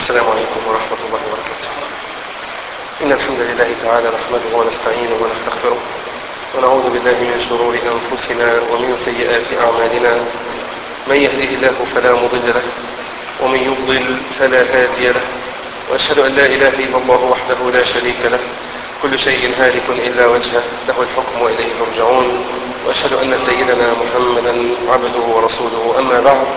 السلام عليكم ورحمة الله وبركاته إن الحمد لله تعالى نحمده ونستعينه ونستغفره ونعوذ بالله من شرور أنفسنا ومن سيئات أعمالنا من يهده الله فلا مضل له ومن يضلل فلا هادي له وأشهد أن لا إله إلا الله وحده لا شريك له كل شيء هالك إلا وجهه له الحكم وإليه ترجعون وأشهد أن سيدنا محمدا عبده ورسوله أما بعد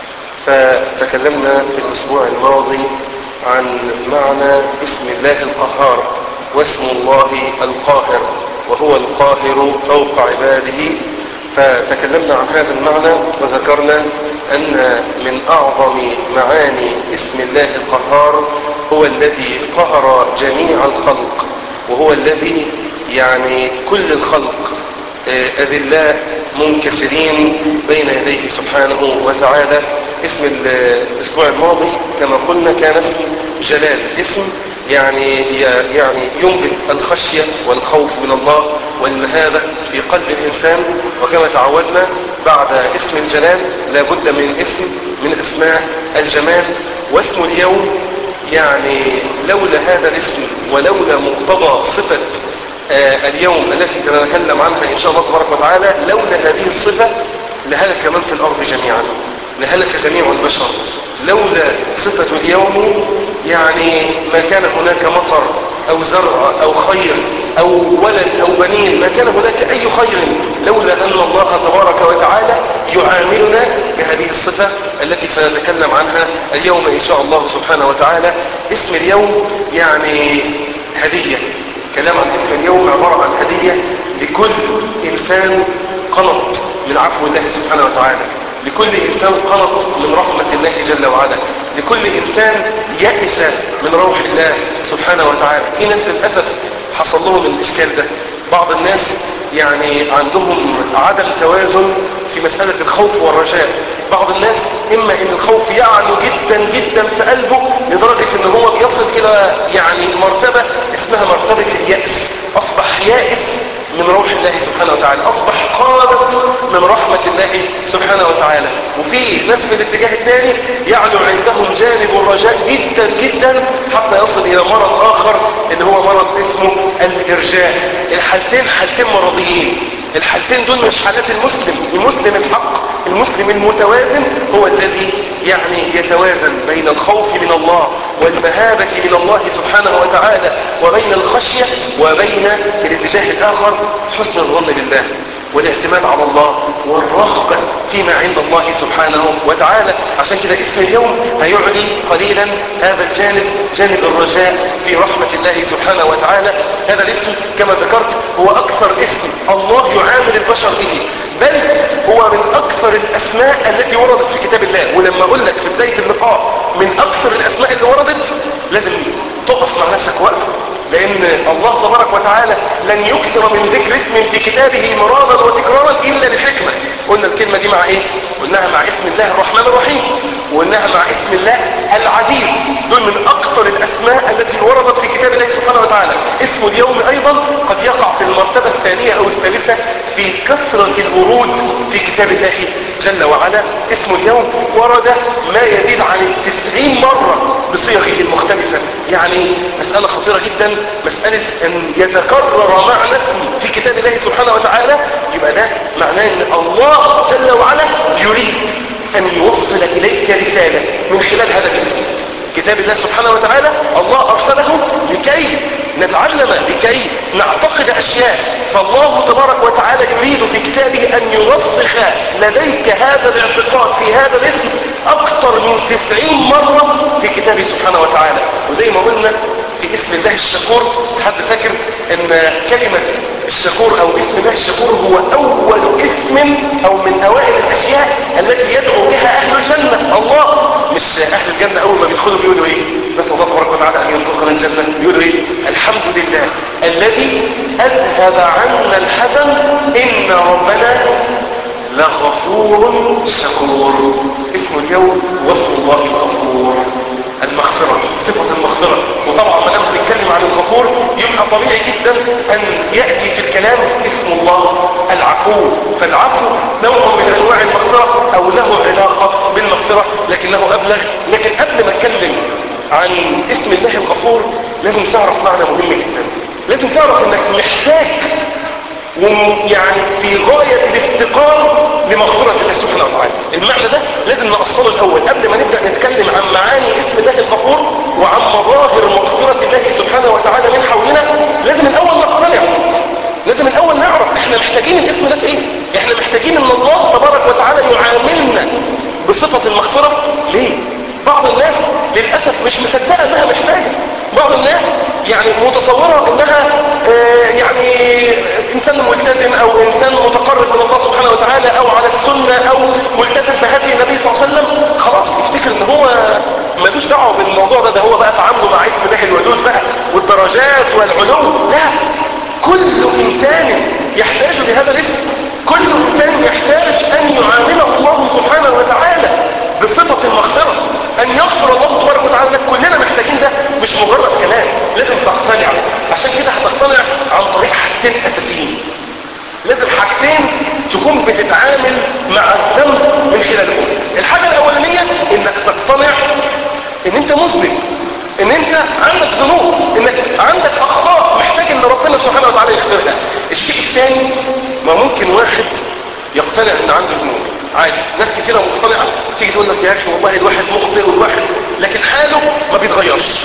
فتكلمنا في الأسبوع الماضي عن معنى اسم الله القهار واسم الله القاهر وهو القاهر فوق عباده فتكلمنا عن هذا المعنى وذكرنا أن من أعظم معاني اسم الله القهار هو الذي قهر جميع الخلق وهو الذي يعني كل الخلق أذلاء منكسرين بين يديه سبحانه وتعالى اسم الأسبوع الماضي كما قلنا كان اسم جلال اسم يعني يعني ينبت الخشية والخوف من الله والمهابة في قلب الإنسان وكما تعودنا بعد اسم الجلال لابد من اسم من اسماء الجمال واسم اليوم يعني لولا هذا الاسم ولولا مقتضى صفة آه اليوم التي سنتكلم عنها إن شاء الله تبارك وتعالى لولا هذه الصفة لهلك من في الأرض جميعا لهلك جميع البشر لولا صفة اليوم يعني ما كان هناك مطر أو زرع أو خير أو ولد أو بنين ما كان هناك أي خير لولا أن الله تبارك وتعالى يعاملنا بهذه الصفة التي سنتكلم عنها اليوم إن شاء الله سبحانه وتعالى اسم اليوم يعني هدية كلام عن اسم اليوم عبارة عن هدية لكل إنسان قنط من عفو الله سبحانه وتعالى لكل إنسان قنط من رحمة الله جل وعلا لكل إنسان يأس من روح الله سبحانه وتعالى في ناس للأسف حصل لهم الإشكال ده بعض الناس يعني عندهم عدم توازن في مسألة الخوف والرجاء بعض الناس إما إن الخوف يعلو جدا جدا في قلبه لدرجة إن هو بيصل إلى يعني مرتبة اسمها مرتبة اليأس أصبح يائس من روح الله سبحانه وتعالى أصبح قادت من رحمة الله سبحانه وتعالى وفي ناس في الاتجاه الثاني يعلو عندهم جانب الرجاء جدا جدا حتى يصل إلى مرض آخر اللي هو مرض اسمه الإرجاء الحالتين حالتين مرضيين الحالتين دول مش حالات المسلم المسلم الحق المسلم المتوازن هو الذي يعني يتوازن بين الخوف من الله والمهابة من الله سبحانه وتعالى وبين الخشية وبين الاتجاه الآخر حسن الظن بالله والاعتماد على الله والرغبة فيما عند الله سبحانه وتعالى عشان كده اسم اليوم هيعلي قليلا هذا الجانب جانب الرجاء في رحمة الله سبحانه وتعالى هذا الاسم كما ذكرت هو أكثر اسم الله يعامل البشر به بل هو من أكثر الأسماء التي وردت في كتاب الله ولما أقول لك في بداية اللقاء من أكثر الأسماء اللي وردت لازم تقف مع نفسك وقفة لأن الله تبارك وتعالى لن يكثر من ذكر اسم في كتابه مرارا وتكرارا إلا لحكمة قلنا الكلمة دي مع إيه؟ قلناها مع اسم الله الرحمن الرحيم وقلناها مع اسم الله العزيز دول من أكثر الأسماء التي وردت في كتاب الله سبحانه وتعالى اسم اليوم أيضا قد يقع في المرتبة الثانية أو الثالثة في كثرة الورود في كتاب الله جل وعلا اسم اليوم ورد ما يزيد عن التسعين مرة بصيغه المختلفة يعني مسألة خطيرة جدا مسألة أن يتكرر معنى اسم في كتاب الله سبحانه وتعالى يبقى ده معناه أن الله جل وعلا يريد أن يوصل إليك رسالة من خلال هذا الاسم كتاب الله سبحانه وتعالى الله أرسله لكي نتعلم لكي نعتقد أشياء فالله تبارك وتعالى يريد في كتابه أن يرسخ لديك هذا الاعتقاد في هذا الاسم أكثر من تسعين مرة في كتابه سبحانه وتعالى وزي ما قلنا في اسم الله الشكور حد فاكر ان كلمة الشكور او اسم الله الشكور هو اول اسم او من اوائل الاشياء التي يدعو بها اهل الجنة الله مش اهل الجنة اول ما بيدخلوا بيقولوا ايه بس الله تبارك وتعالى ان يرزقنا الجنة بيقولوا ايه الحمد لله الذي اذهب عنا الحزن ان ربنا لغفور شكور اسم اليوم واسم الله الغفور المغفرة صفة المغفرة وطبعا ما دام بنتكلم عن الغفور يبقى طبيعي جدا ان يأتي في الكلام اسم الله العفو فالعفو نوع من انواع المغفرة او له علاقة بالمغفرة لكنه ابلغ لكن قبل ما اتكلم عن اسم الله الغفور لازم تعرف معنى مهم جدا لازم تعرف انك محتاج ويعني في غاية الافتقار لمغفرة الله سبحانه وتعالى المعنى ده لازم نأصله الأول قبل ما نبدأ نتكلم عن معاني اسم الله الغفور وعن مظاهر مغفرة الله سبحانه وتعالى من حولنا لازم الأول نقتنع لازم الأول نعرف احنا محتاجين الاسم ده في ايه احنا محتاجين ان الله تبارك وتعالى يعاملنا بصفة المغفرة ليه بعض الناس للأسف مش مصدقة انها محتاجة بعض الناس يعني متصورة انها آه يعني انسان ملتزم او انسان متقرب من الله سبحانه وتعالى او على السنة او ملتزم بهدي النبي صلى الله عليه وسلم خلاص يفتكر ان هو ملوش دعوه بالموضوع ده ده هو بقى تعامله مع اسم الله الودود بقى والدرجات والعلو لا كل انسان يحتاج لهذا الاسم كل انسان يحتاج ان يعامله الله سبحانه وتعالى بصفة المغفرة ان يغفر الله تبارك وتعالى لك كلنا محتاجين ده مش مجرد كلام لازم تقتنع عشان كده هتقتنع عن طريق حاجتين اساسيين لازم حاجتين تكون بتتعامل مع الذنب من خلالهم الحاجة الاولانية انك تقتنع ان انت مذنب ان انت عندك ذنوب انك عندك اخطاء محتاج ان ربنا سبحانه وتعالى يغفرها الشيء الثاني ما ممكن واحد يقتنع ان عنده ذنوب عادي ناس كثيرة مقتنعة تيجي تقول لك يا اخي والله الواحد مخطئ والواحد لكن حاله ما بيتغيرش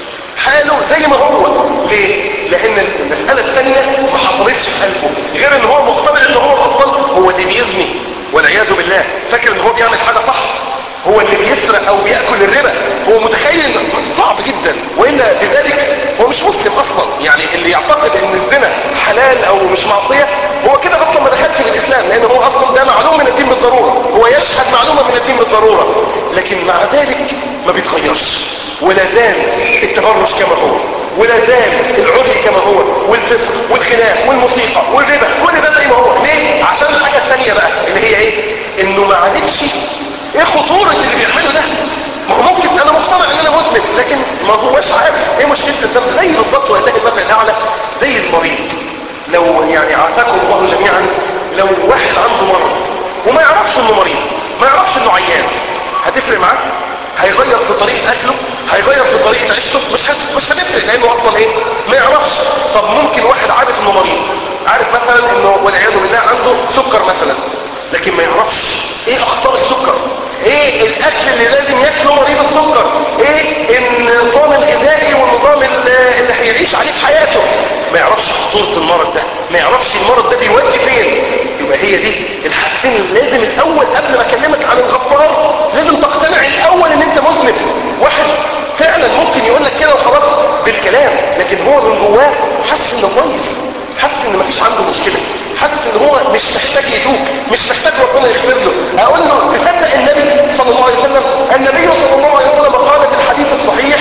حاله زي ما هو ليه لان المسألة الثانية ما حصلتش في قلبه غير ان هو مقتنع ان هو غلطان هو اللي بيزني والعياذ بالله فاكر ان هو بيعمل حاجة صح هو اللي بيسرق او بيأكل الربا هو متخيل ان صعب جدا وإلا بذلك هو مش مسلم اصلا يعني اللي يعتقد ان الزنا حلال او مش معصية هو كده اصلا ما دخلش في الاسلام لان هو اصلا ده معلوم من الدين بالضرورة هو يشهد معلومة من الدين بالضرورة لكن مع ذلك ما بيتغيرش ولا زال التبرج كما هو ولا زال العري كما هو والفسق والخلاف والموسيقى والربا كل ده زي ما هو ليه عشان الحاجة الثانية بقى اللي هي ايه انه ما عرفش ايه خطورة اللي بيعمله ده ما هو ممكن انا مقتنع ان انا مذنب لكن ما هوش عارف ايه مشكلة الذنب زي بالظبط ولله المثل الاعلى زي المريض لو يعني عافاكم الله جميعا لو واحد عنده مرض وما يعرفش انه مريض ما يعرفش انه عيان هتفرق معاه هيغير في طريقة اكله هيغير في طريقة عيشته مش هت... مش هتفرق لانه اصلا ايه ما يعرفش طب ممكن واحد عارف انه مريض عارف مثلا انه والعياذ بالله عنده سكر مثلا لكن ما يعرفش ايه اخطار السكر ايه الاكل اللي لازم ياكله مريض السكر ايه النظام الغذائي والنظام اللي هيعيش عليه في حياته ما يعرفش خطورة المرض ده ما يعرفش المرض ده بيودي فين يبقى هي دي الحاجتين اللي لازم الاول قبل ما اكلمك عن الغفار لازم تقتنع الاول ان انت مذنب واحد فعلا ممكن يقول لك كده وخلاص بالكلام لكن هو من جواه حاسس انه كويس حاسس ان مفيش عنده مشكلة حاسس ان هو مش محتاج يتوب مش محتاج ربنا يغفر له اقول له تصدق النبي صلى الله عليه وسلم النبي صلى الله عليه وسلم قال في الحديث الصحيح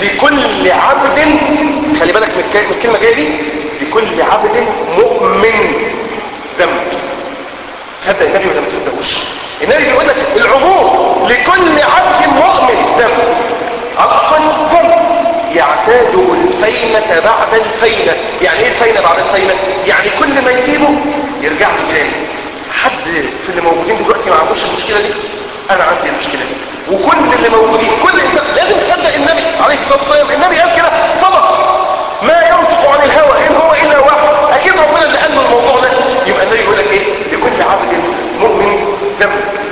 لكل عبد خلي بالك من الكلمة جاية دي لكل عبد مؤمن ذنب تصدق النبي ولا ما تصدقوش النبي بيقول لك العموم لكل عبد مؤمن ذنب على الاقل ذنب يعتاد الفينة بعد الفينة يعني ايه الفينة بعد الفينة يعني كل ما يسيبه يرجع له تاني حد في اللي موجودين دلوقتي ما عندوش المشكلة دي انا عندي المشكلة دي وكل اللي موجودين كل انسان لازم تصدق النبي عليه الصلاة والسلام النبي قال كده صدق ما ينطق عن الهوى ان هو الا وحي اكيد ربنا اللي قال له الموضوع ده يبقى النبي يقول لك ايه لكل عبد مؤمن دم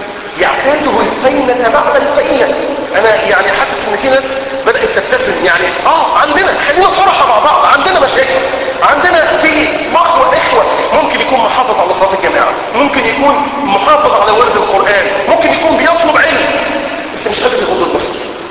يعتاده الفينة بعد الفينة انا يعني حاسس ان في ناس بدأت تبتسم يعني اه عندنا خلينا صراحة مع بعض عندنا مشاكل عندنا في مخوة اخوة ممكن يكون محافظ على صلاة الجماعة ممكن يكون محافظ على ورد القرآن ممكن يكون بيطلب علم بس مش قادر يغض البصر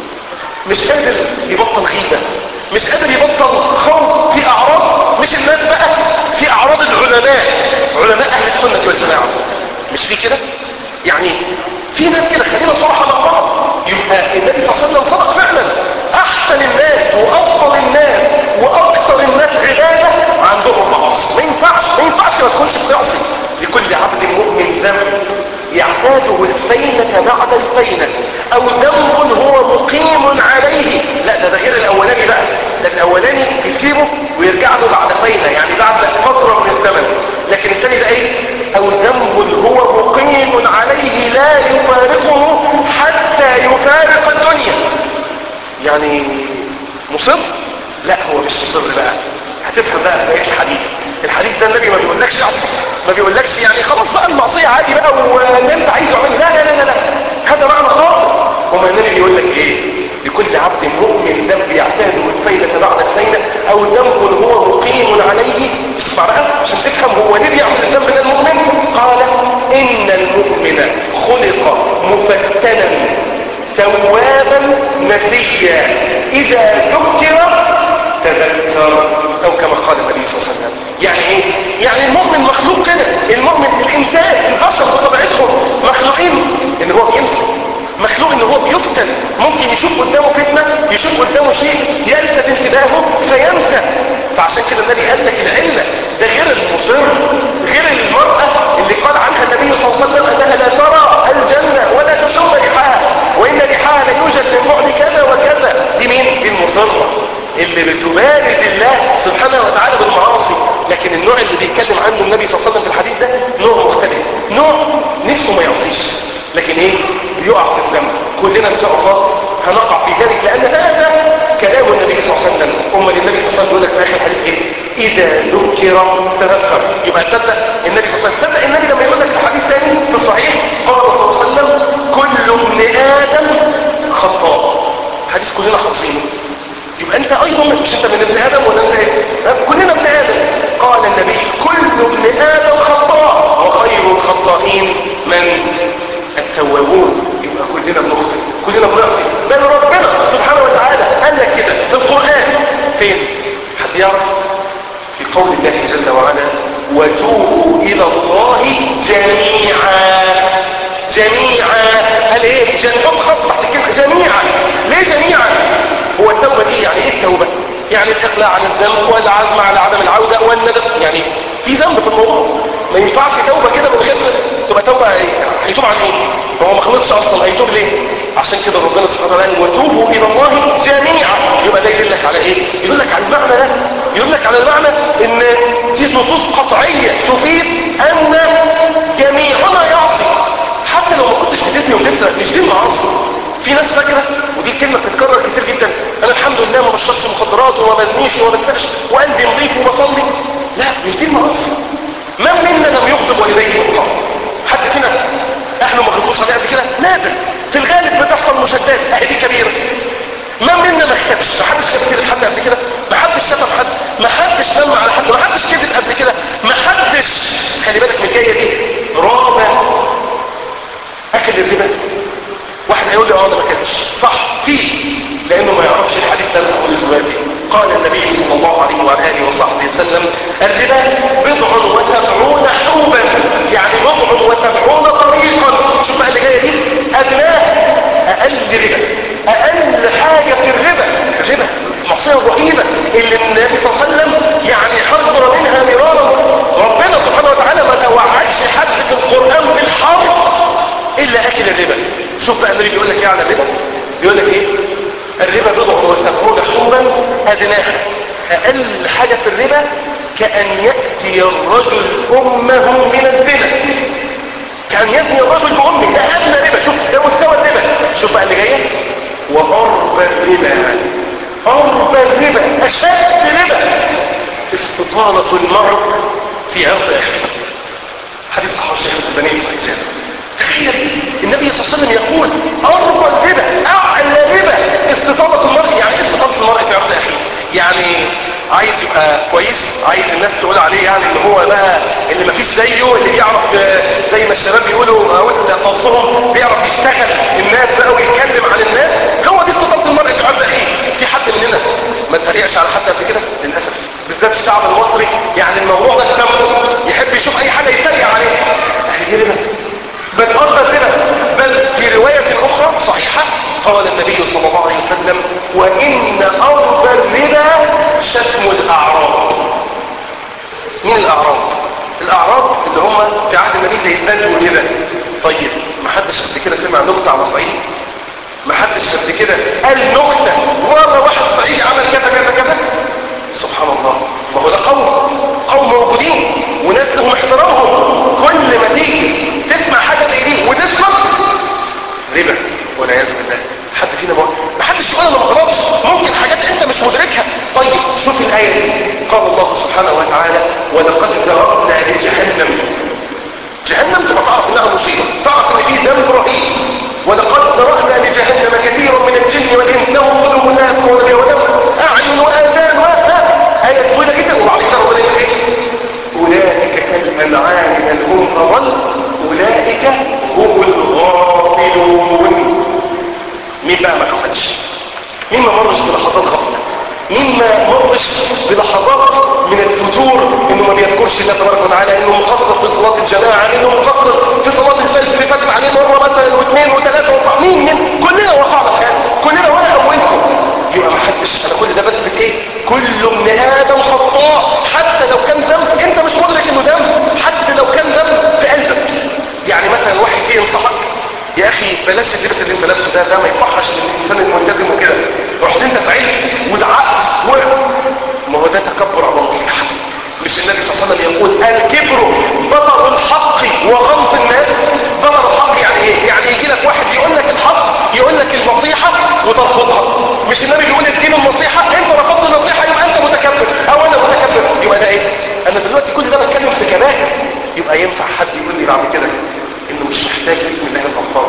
مش قادر يبطل غيبة مش قادر يبطل خوض في اعراض مش الناس بقى في اعراض العلماء علماء اهل السنة والجماعة مش في كده يعني في ناس كده خلينا صراحة مع بعض يبقى النبي صلى الله عليه وسلم صدق فعلا احسن الناس وافضل الناس واكثر الناس عبادة عندهم معاصي ما ينفعش ما ينفعش ما تكونش بتعصي لكل عبد مؤمن ذنب يعتاده الفينة بعد الفينة او ذنب هو مقيم عليه لا ده ده غير الاولاني بقى ده الاولاني يسيبه ويرجع له بعد فينة يعني بعد فترة من الزمن لكن الثاني ده ايه او ذنب هو مقيم عليه لا يفارقه حتى يفارق الدنيا يعني مصر لا هو مش مصر بقى هتفهم بقى بقيه الحديث الحديث ده النبي ما بيقولكش عصي ما بيقولكش يعني خلاص بقى المعصيه عادي بقى واللي انت عايزه اعمله لا لا لا لا هذا معنى خاطئ وما النبي بيقول لك ايه لكل عبد مؤمن ذنب يعتاد الفيلة بعد الفيلة او ذنب هو مقيم عليه اسمع بقى عشان تفهم هو ليه بيعمل الذنب ده المؤمن قال ان المؤمن خلق مفتنا توابا نسيا اذا ذكر تذكر او كما قال النبي صلى الله عليه وسلم يعني ايه يعني المؤمن مخلوق كده المؤمن الانسان البشر بطبيعتهم مخلوقين ان هو بينسى مخلوق ان هو بيفتن ممكن يشوف قدامه فتنة يشوف قدامه شيء يلفت انتباهه فينسى فعشان كده النبي قال لك العلة ده غير المصر غير المرأة اللي قال عنها النبي صلى الله عليه وسلم انها لا ترى الجنة ولا تشم ريحها وان ريحها لا يوجد من بعد كذا وكذا دي مين دي المصرة اللي بتبارز الله سبحانه وتعالى بالمعاصي لكن النوع اللي بيتكلم عنه النبي صلى الله عليه وسلم في الحديث ده نوع مختلف نوع نفسه ما يعصيش لكن ايه بيقع في الذنب كلنا ان شاء الله هنقع في ذلك لان هذا كلام النبي صلى الله عليه وسلم امال النبي صلى الله عليه وسلم يقول لك في اخر الحديث ايه اذا ذكر تذكر يبقى تصدق النبي صلى الله عليه وسلم تصدق النبي لما يقول لك في حديث ثاني في الصحيح قال صلى الله عليه وسلم كل ابن ادم خطاء حديث كلنا حافظينه يبقى انت ايضا مش انت من ابن ادم ولا انت ايه كلنا ابن ادم قال النبي كل ابن ادم خطاء وخير الخطائين من التوابون يبقى كلنا بنخطئ كلنا بنعصي بل ربنا سبحانه وتعالى قال لك كده في القران فين حد يعرف في قول الله جل وعلا وتوبوا الى الله جميعا جميعا قال ايه جنحط خط تحت الكلمه جميعا ليه جميعا هو التوبه دي يعني ايه التوبه يعني الاقلاع عن الذنب والعزم على عدم العوده والندم يعني في ذنب في الموضوع ما ينفعش توبه كده من غير تبقى توبه ايه هيتوب عن ايه هو ما خلصش اصلا هيتوب ليه عشان كده ربنا سبحانه وتعالى وتوبوا الى الله جميعا يبقى ده يدلك على ايه يدلك على المعنى ده يدلك على المعنى ان دي نصوص قطعيه تفيد ان جميعنا يعصي حتى لو ما كنتش بتبني وتسرق مش دي المعاصي في ناس فاكره ودي الكلمه بتتكرر كتير جدا انا الحمد لله ما بشربش مخدرات وما بزنيش وما بسرقش وقلبي نظيف وبصلي لا مش دي المعاصي من منا لم يغضب والديه الله حد فينا اهله ما غضبوش عليه قبل كده نادر في الغالب بتحصل مشادات اهي دي كبيره من منا ما اختبش ما حدش كان كتير حد قبل كده ما حدش شتم حد ما حدش نم على حد ما حدش كذب قبل كده ما حدش خلي بالك من الجايه دي رابع اكل الربا واحد هيقول لي اه انا ما اكلتش صح في لانه ما يعرفش الحديث اللي انا هقوله دلوقتي قال النبي صلى الله عليه وعلى اله وصحبه وسلم الربا بضع وسبعون حوبا يعني بضع وسبعون طريقا شوف بقى اللي جايه دي ادناه اقل ربا اقل حاجه في الربا الربا المعصيه الرهيبه اللي النبي صلى الله عليه وسلم يعني حذر منها مرارا ربنا سبحانه وتعالى ما توعدش حد في القران بالحرق الا اكل الربا شوف بقى النبي بيقول لك ايه على الربا بيقول لك ايه الربا بضع وسبعون حوبا ادناها اقل حاجه في الربا كان ياتي الرجل امه من الزنا كان يزني الرجل بامه ده ادنى ربا شوف ده مستوى الربا شوف بقى اللي جايه واربى الربا اربى الربا اشد ربا استطاله المرء في عرض اخيه حديث صحيح الشيخ الالباني صحيح جدا تخيل النبي صلى الله عليه وسلم يقول اربى الربا اعلى ربا استطاله المرء يعني ايه استطاله المرء في عرض اخيه يعني عايز يبقى كويس عايز الناس تقول عليه يعني ان هو بقى اللي مفيش زيه اللي بيعرف زي ما الشباب بيقولوا او لفظهم بيعرف يشتغل الناس بقى ويتكلم عن الناس هو دي استطاله المرء في عرض اخيه في حد مننا ما اتريقش على حد قبل كده للاسف بالذات الشعب المصري يعني الموضوع ده دمه يحب يشوف اي حاجه يتريق عليها دي ربا بل أرضى الربا بل في رواية أخرى صحيحة قال النبي صلى الله عليه وسلم وإن أرض الربا شتم الأعراب مين الأعراب؟ الأعراب اللي هم في عهد النبي ده يتبادلوا الربا طيب ما حدش قبل كده سمع نكتة على صعيد ما حدش قبل كده قال نكتة مرة واحد صعيدي عمل كذا كذا كذا سبحان الله ما هو ده قوم قوم موجودين وناس لهم احترامهم كل ما تيجي تسمع حاجة زي دي وتسكت ربا والعياذ بالله حد فينا ما ما حدش يقول انا ما غلطش مش مدركها طيب شوف الآية دي قال الله سبحانه وتعالى ولقد ذرأنا لجهنم جهنم تبقى تعرف انها مصيبة تعرف ان في ذنب رهيب ولقد ذرأنا لجهنم كثيرا من الجن والإنس لهم قلوب لا يفقهون بها ولهم أعين وآذان وآذان آية طويلة جدا وبعد كده ربنا يقول إيه؟ أولئك كالأنعام بل هم أضل أولئك هم الغافلون مين بقى ما غفلش مين ما مرش بلحظات غفلة مين ما مرش بلحظات من الفتور انه ما بيذكرش الله تبارك وتعالى انه مقصر في صلاة الجماعة انه مقصر في صلاة الفجر اللي فاتت عليه مرة مثلا واثنين وثلاثة واربعة مين من كلنا وقعنا في هذا كلنا وانا اولكم يبقى ما حدش انا كل ده بثبت ايه كل ابن ادم خطاء حتى لو كان ذنب انت مش مدرك انه ذنب حتى لو كان ذنب في قلبك يعني مثلا واحد جه ينصحك يا اخي بلاش اللبس اللي انت لابسه ده ده ما يصحش للانسان الملتزم وكده رحت انت زعلت وزعقت و ما هو ده تكبر على النصيحه مش النبي صلى الله عليه وسلم يقول الكبر بطر الحق وغمط الناس بطر الحق يعني ايه يعني يجي لك واحد يقول لك الحق يقول لك النصيحه وترفضها مش النبي بيقول اديله النصيحه انت رفضت النصيحه يبقى انت متكبر او انا متكبر يبقى ده ايه انا دلوقتي كل ده بتكلم في كبائر يبقى ينفع حد يقول لي بعد كده انه مش محتاج بسم الله الغفار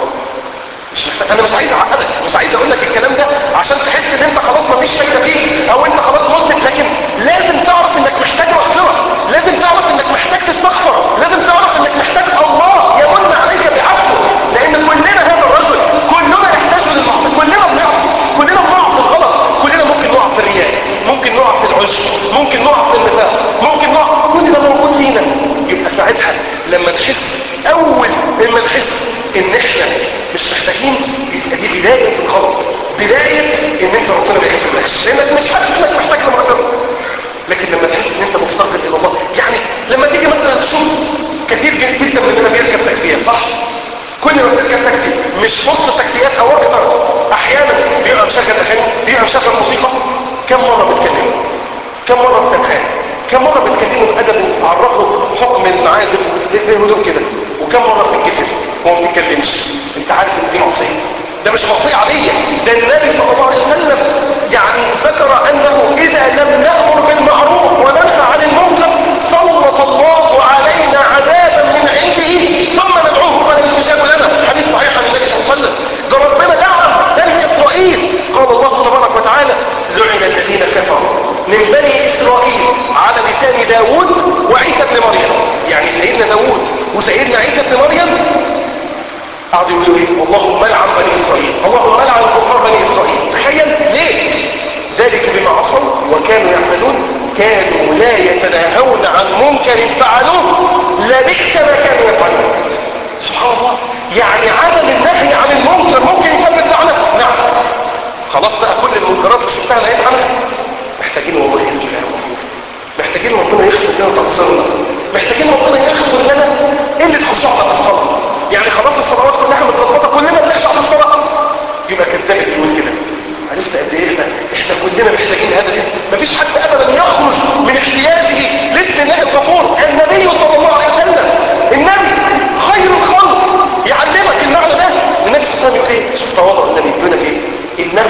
مش محتاج انا مش عايز اعقدك مش عايز اقول لك الكلام ده عشان تحس ان انت خلاص مفيش فايده فيك او انت خلاص مذنب لكن لازم تعرف انك محتاج مغفره لازم تعرف انك محتاج تستغفر لازم تعرف انك محتاج الله يمن عليك بعفوه لان كلنا هذا الرجل كلنا نحتاج للمعصيه كلنا بنعصي كلنا بنقع في الغلط كلنا ممكن نقع في الرياء ممكن نقع في العشر ممكن نقع في النفاق ممكن نقع كل ده موجود فينا يبقى ساعتها لما نحس اول لما نحس ان احنا مش محتاجين يبقى دي بداية الغلط بداية ان انت ربنا ما يغفرلكش لانك مش حاسس انك محتاج لمغفرة لكن لما تحس ان انت مفتقد الى الله يعني لما تيجي مثلا تشوف كثير جدا مننا بيركب تاكسيات صح كل ما بتركب تاكسي مش نص التاكسيات او اكتر احيانا بيبقى مشغل اغاني بيبقى مشغل موسيقى كم مرة بتكلمه كم مرة بتنهاه كم مرة بتكلمه بأدب وتعرفه حكم العازف بهدوء كده وكم مرة بتتكسف وما بتتكلمش انت عارف ان دي معصية ده مش معصية عادية ده النبي صلى الله عليه وسلم يعني ذكر انه اذا لم نأمر بالمعروف وننهى عن المنكر سلط الله علينا عذابا من عنده ثم ندعوه فلا يستجاب لنا حديث صحيح عن النبي صلى الله عليه وسلم ده ربنا دعم بني اسرائيل قال الله تبارك وتعالى لعن الذين كفروا من بني اسرائيل على لسان داود وعيسى بن مريم يعني سيدنا داود وسيدنا عيسى بن مريم قعدوا يقولوا ايه اللهم لعن بني اسرائيل اللهم لعن كفار بني اسرائيل تخيل ليه ذلك بما عصوا وكانوا يعملون كانوا لا يتناهون عن منكر فعلوه لبئس ما كانوا يفعلون سبحان الله يعني عدم النهي عن المنكر ممكن يثبت لعنة نعم خلاص بقى كل المنكرات اللي شفتها لقيت عنها محتاجين والله يسلم لنا المفروض محتاجين ربنا يغفر لنا تقصيرنا محتاجين ربنا يغفر لنا قله خشوعنا في الصلاه يعني خلاص الصلوات كلها متظبطه كلنا بنخشع في الصلاه يبقى كذاب يقول كده عرفت قد ايه احنا احنا كلنا محتاجين هذا الاسم مفيش حد ابدا يخرج من احتياجه لاسم الله الغفور النبي صلى الله عليه وسلم النبي خير الخلق يعلمك المعنى ده النبي صلى الله عليه وسلم يقول ايه شوف تواضع النبي يقول لك ايه انه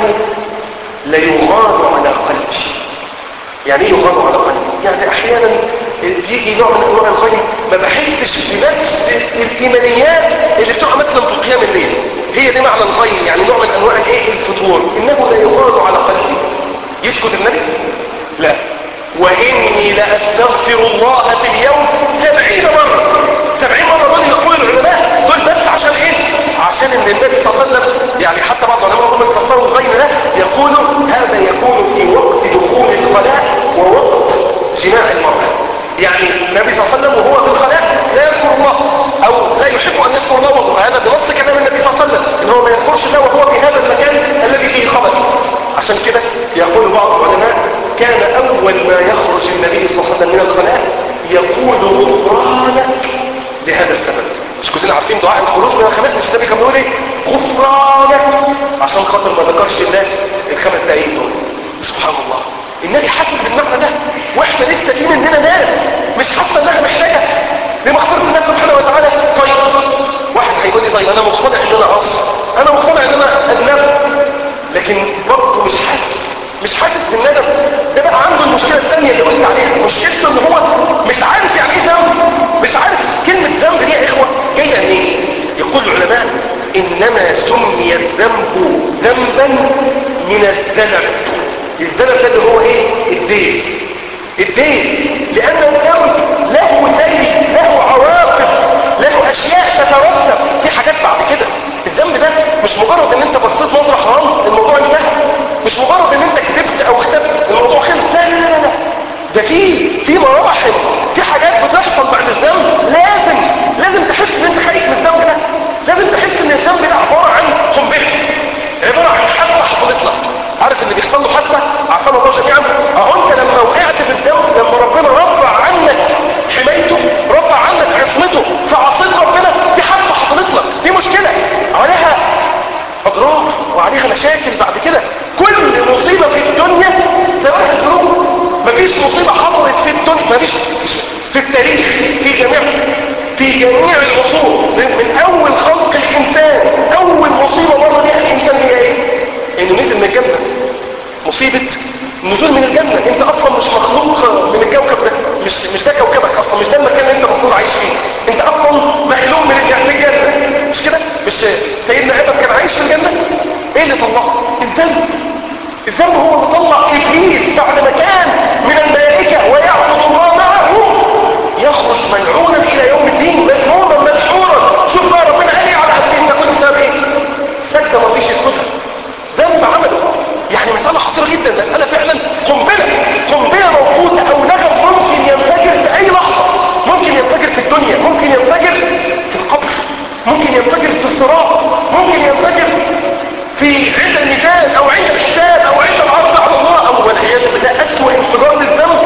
ليغار على قلبي يعني ايه يغار على قلبي يعني احيانا بيجي نوع من انواع الغي ما بحسش بنفس الايمانيات اللي بتقع مثلا في قيام الليل هي دي معنى الغي يعني نوع من انواع الايه الفتور انه لا يغار على قلبي يسكت النبي لا واني لاستغفر الله في اليوم سبعين مره سبعين مره دول يقول العلماء دول بس عشان ايه عشان ان النبي صلى الله عليه وسلم يعني حتى بعض العلماء هم يفسروا الغي ده يقولوا هذا يكون في وقت دخول الخلاء ووقت جماع المرأة يعني النبي صلى الله عليه وسلم وهو في الخلاء لا يذكر الله او لا يحب ان يذكر الله وهذا بنص كلام النبي صلى الله عليه وسلم ان هو ما يذكرش الله وهو في هذا المكان الذي فيه خبث عشان كده يقول بعض العلماء كان اول ما يخرج النبي صلى الله عليه وسلم من الخلاء يقول غفرانك لهذا السبب مش كلنا عارفين دعاء الخروج من الخلاء مش النبي كان بيقول ايه غفرانك عشان خاطر ما ذكرش الله الخمس دقايق دول سبحان الله النبي حاسس بالمعنى ده واحنا لسه في مننا ناس مش حاسه انها محتاجه لمغفره الله سبحانه وتعالى طيب واحد هيقول لي طيب انا مقتنع ان انا عاصي انا مقتنع ان انا اذنبت لكن برضه مش حاسس مش حاسس بالندم ده بقى عنده المشكله الثانيه اللي قلت عليها مشكلته ان هو مش عارف يعني ايه ذنب مش عارف كلمه ذنب دي يا اخوه جايه منين يقول العلماء انما سمي الذنب ذنبا من الذنب الذنب ده اللي هو ايه الدين الدين لان الذنب له دين له عواقب له اشياء تترتب في حاجات بعد كده الذنب ده مش مجرد ان انت بصيت نظره حرام الموضوع انتهى مش مجرد ان انت كذبت او اختبت الموضوع خلص لا لا لا لا ده في في مراحل في حاجات بتحصل بعد الذنب لازم لازم تحس ان انت خايف من الذنب ده لازم تحس ان الذنب ده عباره عن قنبله عباره عن حادثه حصلت لك عارف اللي بيحصل له حادثه عارفين الله جميعا اهو انت لما وقعت في الذنب لما ربنا رفع عنك حمايته رفع عنك عصمته فعصيت ربنا دي حادثه حصلت لك دي مشكله عليها اضرار وعليها مشاكل بعد كده كل مصيبه في الدنيا سببها الذنوب مفيش مصيبه حصلت في الدنيا مفيش في التاريخ في جميع في جميع العصور من, من اول خلق الانسان اول مصيبه مر بها الانسان هي ايه انه نزل من الجنه مصيبه نزول من الجنه انت اصلا مش مخلوق من الكوكب ده مش مش ده كوكبك اصلا مش ده المكان اللي انت المفروض عايش فيه انت اصلا مخلوق من الجنه في الجنه مش كده مش سيدنا ادم كان عايش في الجنه ايه اللي طلعه الذنب الذنب هو اللي طلع ابليس بعد ما كان من الملائكه ويعبد الله معه يخرج ملعونا الى يوم الدين مذموما مدحورا شوف بقى ربنا قال ايه على ابليس ده كل بسبب ايه سجده ما رضيش يسكتها ذنب عمله يعني مسألة خطيرة جدا مسألة فعلا قنبلة قنبلة موقوتة او نغم ممكن ينفجر في اي لحظة ممكن ينفجر في الدنيا ممكن ينفجر في القبر ممكن ينفجر في الصراط ممكن ينفجر في عند الميزان او عند الحساب او عند العرض على الله او والعياذ بالله اسوء انفجار للذنب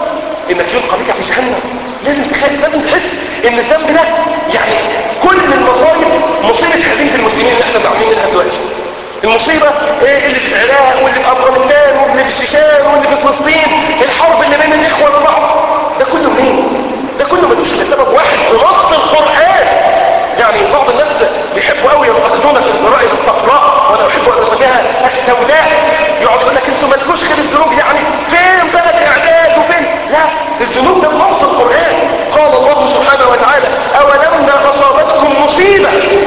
انك يلقى بك في جهنم لازم تخيل لازم تحس ان الذنب ده يعني كل المصايب مصيبه هزيمه المسلمين اللي احنا زعلانين منها دلوقتي المصيبة ايه اللي في العراق واللي في افغانستان واللي في الشيشان واللي في فلسطين الحرب اللي بين الاخوة وبعض ده كله منين ده كله ملوش الا سبب واحد بنص القرآن يعني بعض الناس بيحبوا قوي ينتقدونا في الجرائد الصفراء وانا احب ان اسميها السوداء يقعد يقول لك انتوا مالكوش غير الذنوب يعني فين بقى الاعداد وفين لا الذنوب ده بنص القرآن قال الله سبحانه وتعالى اولما اصابتكم مصيبة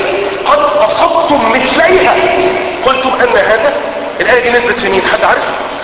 قد اصبتم مثليها قلتم ان هذا الايه دي نزلت في مين حد عارف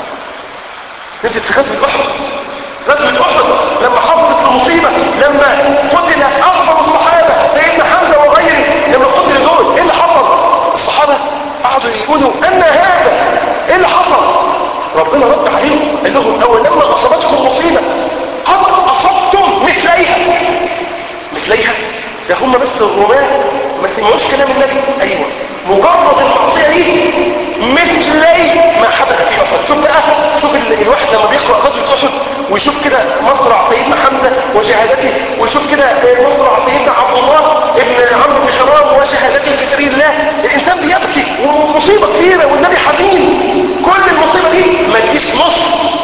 نزلت في غزوه احد غزوه احد لما حصلت المصيبه لما قتل اعظم الصحابه سيدنا حمزه وغيره لما قتل دول ايه اللي حصل الصحابه قعدوا يقولوا ان هذا ايه اللي حصل ربنا رد عليهم قال لهم اولما اصابتكم مصيبه قد اصبتم مثليها مثليها ده هم بس الرماه ما سمعوش كلام النبي ايوه مجرد المعصيه دي مثلي ما حدث في احد شوف بقى شوف ال... الواحد لما بيقرا غزوه احد ويشوف كده مصرع سيدنا حمزه وشهادته ويشوف كده مصرع سيدنا عبد الله ابن عمرو بن حرام وشهادته في سبيل الله الانسان بيبكي ومصيبه كبيره والنبي حزين كل المصيبه دي ما تجيش نص